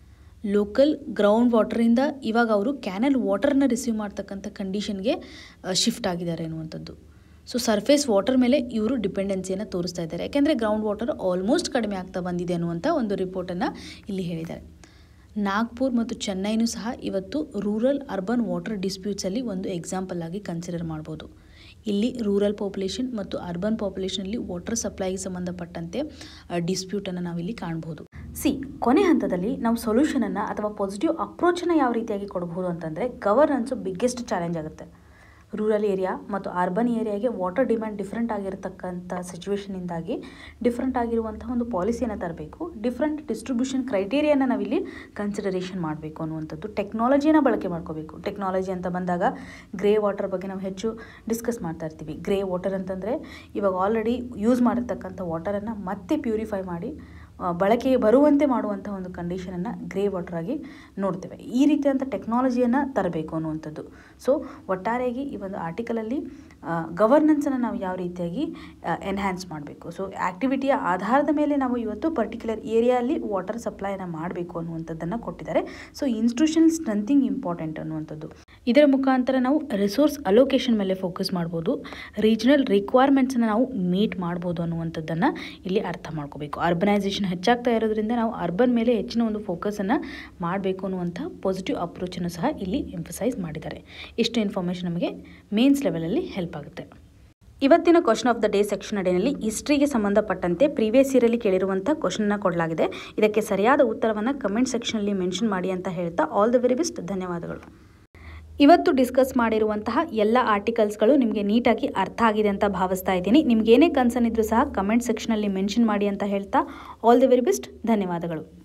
ಲೋಕಲ್ ಗ್ರೌಂಡ್ ವಾಟರಿಂದ ಇವಾಗ ಅವರು ಕ್ಯಾನಲ್ ವಾಟರ್ನ ರಿಸೀವ್ ಮಾಡ್ತಕ್ಕಂಥ ಕಂಡೀಷನ್ಗೆ ಶಿಫ್ಟ್ ಆಗಿದ್ದಾರೆ ಅನ್ನುವಂಥದ್ದು ಸೊ ಸರ್ಫೇಸ್ ವಾಟರ್ ಮೇಲೆ ಇವರು ಡಿಪೆಂಡೆನ್ಸಿಯನ್ನು ತೋರಿಸ್ತಾ ಇದ್ದಾರೆ ಯಾಕೆಂದರೆ ಗ್ರೌಂಡ್ ವಾಟರ್ ಆಲ್ಮೋಸ್ಟ್ ಕಡಿಮೆ ಆಗ್ತಾ ಬಂದಿದೆ ಅನ್ನುವಂಥ ಒಂದು ರಿಪೋರ್ಟನ್ನು ಇಲ್ಲಿ ಹೇಳಿದ್ದಾರೆ ನಾಗ್ಪುರ್ ಮತ್ತು ಚೆನ್ನೈನೂ ಸಹ ಇವತ್ತು ರೂರಲ್ ಅರ್ಬನ್ ವಾಟರ್ ಡಿಸ್ಪ್ಯೂಟ್ಸಲ್ಲಿ ಒಂದು ಎಕ್ಸಾಂಪಲ್ ಆಗಿ ಕನ್ಸಿಡರ್ ಮಾಡ್ಬೋದು ಇಲ್ಲಿ ರೂರಲ್ ಪಾಪ್ಯುಲೇಷನ್ ಮತ್ತು ಅರ್ಬನ್ ಪಾಪ್ಯುಲೇಷನಲ್ಲಿ ವಾಟರ್ ಸಪ್ಲೈಗೆ ಸಂಬಂಧಪಟ್ಟಂತೆ ಡಿಸ್ಪ್ಯೂಟನ್ನು ನಾವಿಲ್ಲಿ ಕಾಣ್ಬೋದು ಸಿ ಕೊನೆ ಹಂತದಲ್ಲಿ ನಾವು ಸೊಲ್ಯೂಷನನ್ನು ಅಥವಾ ಪಾಸಿಟಿವ್ ಅಪ್ರೋಚನ್ನು ಯಾವ ರೀತಿಯಾಗಿ ಕೊಡಬಹುದು ಅಂತಂದರೆ ಗವರ್ನೆನ್ಸು ಬಿಗ್ಗೆಸ್ಟ್ ಚಾಲೆಂಜ್ ಆಗುತ್ತೆ ರೂರಲ್ ಏರಿಯಾ ಮತ್ತು ಅರ್ಬನ್ ಏರಿಯಾಗೆ ವಾಟರ್ ಡಿಮ್ಯಾಂಡ್ ಡಿಫ್ರೆಂಟ್ ಆಗಿರತಕ್ಕಂಥ ಸಿಚುವೇಷನಿಂದಾಗಿ ಡಿಫ್ರೆಂಟ್ ಆಗಿರುವಂಥ ಒಂದು ಪಾಲಿಸಿಯನ್ನು ತರಬೇಕು ಡಿಫ್ರೆಂಟ್ ಡಿಸ್ಟ್ರಿಬ್ಯೂಷನ್ ಕ್ರೈಟೇರಿಯಾನ ನಾವಿಲ್ಲಿ ಕನ್ಸಿಡರೇಷನ್ ಮಾಡಬೇಕು ಅನ್ನುವಂಥದ್ದು ಟೆಕ್ನಾಲಜಿಯನ್ನು ಬಳಕೆ ಮಾಡ್ಕೋಬೇಕು ಟೆಕ್ನಾಲಜಿ ಅಂತ ಬಂದಾಗ ಗ್ರೇ ವಾಟರ್ ಬಗ್ಗೆ ನಾವು ಹೆಚ್ಚು ಡಿಸ್ಕಸ್ ಮಾಡ್ತಾ ಇರ್ತೀವಿ ಗ್ರೇ ವಾಟರ್ ಅಂತಂದರೆ ಇವಾಗ ಆಲ್ರೆಡಿ ಯೂಸ್ ಮಾಡಿರ್ತಕ್ಕಂಥ ವಾಟರನ್ನು ಮತ್ತೆ ಪ್ಯೂರಿಫೈ ಮಾಡಿ ಬಳಕೆಗೆ ಬರುವಂತೆ ಮಾಡುವಂಥ ಒಂದು ಕಂಡೀಷನನ್ನು ಗ್ರೇ ವಾಟರ್ ಆಗಿ ನೋಡ್ತೇವೆ ಈ ರೀತಿಯಾದಂಥ ಟೆಕ್ನಾಲಜಿಯನ್ನು ತರಬೇಕು ಅನ್ನುವಂಥದ್ದು ಸೊ ಒಟ್ಟಾರೆಯಾಗಿ ಈ ಒಂದು ಆರ್ಟಿಕಲಲ್ಲಿ ಗವರ್ನೆನ್ಸನ್ನು ನಾವು ಯಾವ ರೀತಿಯಾಗಿ ಎನ್ಹ್ಯಾನ್ಸ್ ಮಾಡಬೇಕು ಸೊ ಆ್ಯಕ್ಟಿವಿಟಿಯ ಆಧಾರದ ಮೇಲೆ ನಾವು ಇವತ್ತು ಪರ್ಟಿಕ್ಯುಲರ್ ಏರಿಯಲ್ಲಿ ವಾಟರ್ ಸಪ್ಲೈನ ಮಾಡಬೇಕು ಅನ್ನುವಂಥದ್ದನ್ನು ಕೊಟ್ಟಿದ್ದಾರೆ ಸೊ ಇನ್ಸ್ಟಿಟ್ಯೂಷನ್ ಸ್ಟ್ರೆಂಥಿಂಗ್ ಇಂಪಾರ್ಟೆಂಟ್ ಅನ್ನುವಂಥದ್ದು ಇದರ ಮುಖಾಂತರ ನಾವು ರಿಸೋರ್ಸ್ ಅಲೋಕೇಶನ್ ಮೇಲೆ ಫೋಕಸ್ ಮಾಡ್ಬೋದು ರೀಜನಲ್ ರಿಕ್ವೈರ್ಮೆಂಟ್ಸನ್ನು ನಾವು ಮೀಟ್ ಮಾಡ್ಬೋದು ಅನ್ನುವಂಥದ್ದನ್ನು ಇಲ್ಲಿ ಅರ್ಥ ಮಾಡ್ಕೋಬೇಕು ಅರ್ಬನೈಸೇಷನ್ ಹೆಚ್ಚಾಗ್ತಾ ಇರೋದ್ರಿಂದ ನಾವು ಅರ್ಬನ್ ಮೇಲೆ ಹೆಚ್ಚಿನ ಒಂದು ಫೋಕಸನ್ನು ಮಾಡಬೇಕು ಅನ್ನುವಂಥ ಪಾಸಿಟಿವ್ ಅಪ್ರೋಚನ್ನು ಸಹ ಇಲ್ಲಿ ಎಂಫಸೈಸ್ ಮಾಡಿದ್ದಾರೆ ಇಷ್ಟು ಇನ್ಫಾರ್ಮೇಷನ್ ನಮಗೆ ಮೇನ್ಸ್ ಲೆವೆಲಲ್ಲಿ ಹೆಲ್ಪ್ ಆಗುತ್ತೆ ಇವತ್ತಿನ question of the day section ಅಡಿಯಲ್ಲಿ ಹಿಸ್ಟ್ರಿಗೆ ಸಂಬಂಧಪಟ್ಟಂತೆ ಪ್ರೀವಿಯಸ್ ಇಯರಲ್ಲಿ ಕೇಳಿರುವಂಥ ಕ್ವಶನ್ನ ಕೊಡಲಾಗಿದೆ ಇದಕ್ಕೆ ಸರಿಯಾದ ಉತ್ತರವನ್ನು ಕಮೆಂಟ್ ಸೆಕ್ಷನಲ್ಲಿ ಮೆನ್ಷನ್ ಮಾಡಿ ಅಂತ ಹೇಳ್ತಾ ಆಲ್ ದ ವೆರಿ ಬೆಸ್ಟ್ ಧನ್ಯವಾದಗಳು ಇವತ್ತು ಡಿಸ್ಕಸ್ ಮಾಡಿರುವಂತಹ ಎಲ್ಲ ಆರ್ಟಿಕಲ್ಸ್ಗಳು ನಿಮಗೆ ನೀಟಾಗಿ ಅರ್ಥ ಆಗಿದೆ ಅಂತ ಭಾವಿಸ್ತಾ ಇದ್ದೀನಿ ನಿಮ್ಗೆ ಏನೇ ಕನ್ಸರ್ನ್ ಇದ್ರೂ ಸಹ ಕಮೆಂಟ್ ಸೆಕ್ಷನಲ್ಲಿ ಮೆನ್ಷನ್ ಮಾಡಿ ಅಂತ ಹೇಳ್ತಾ ಆಲ್ ದಿ ವೆರಿ ಬೆಸ್ಟ್ ಧನ್ಯವಾದಗಳು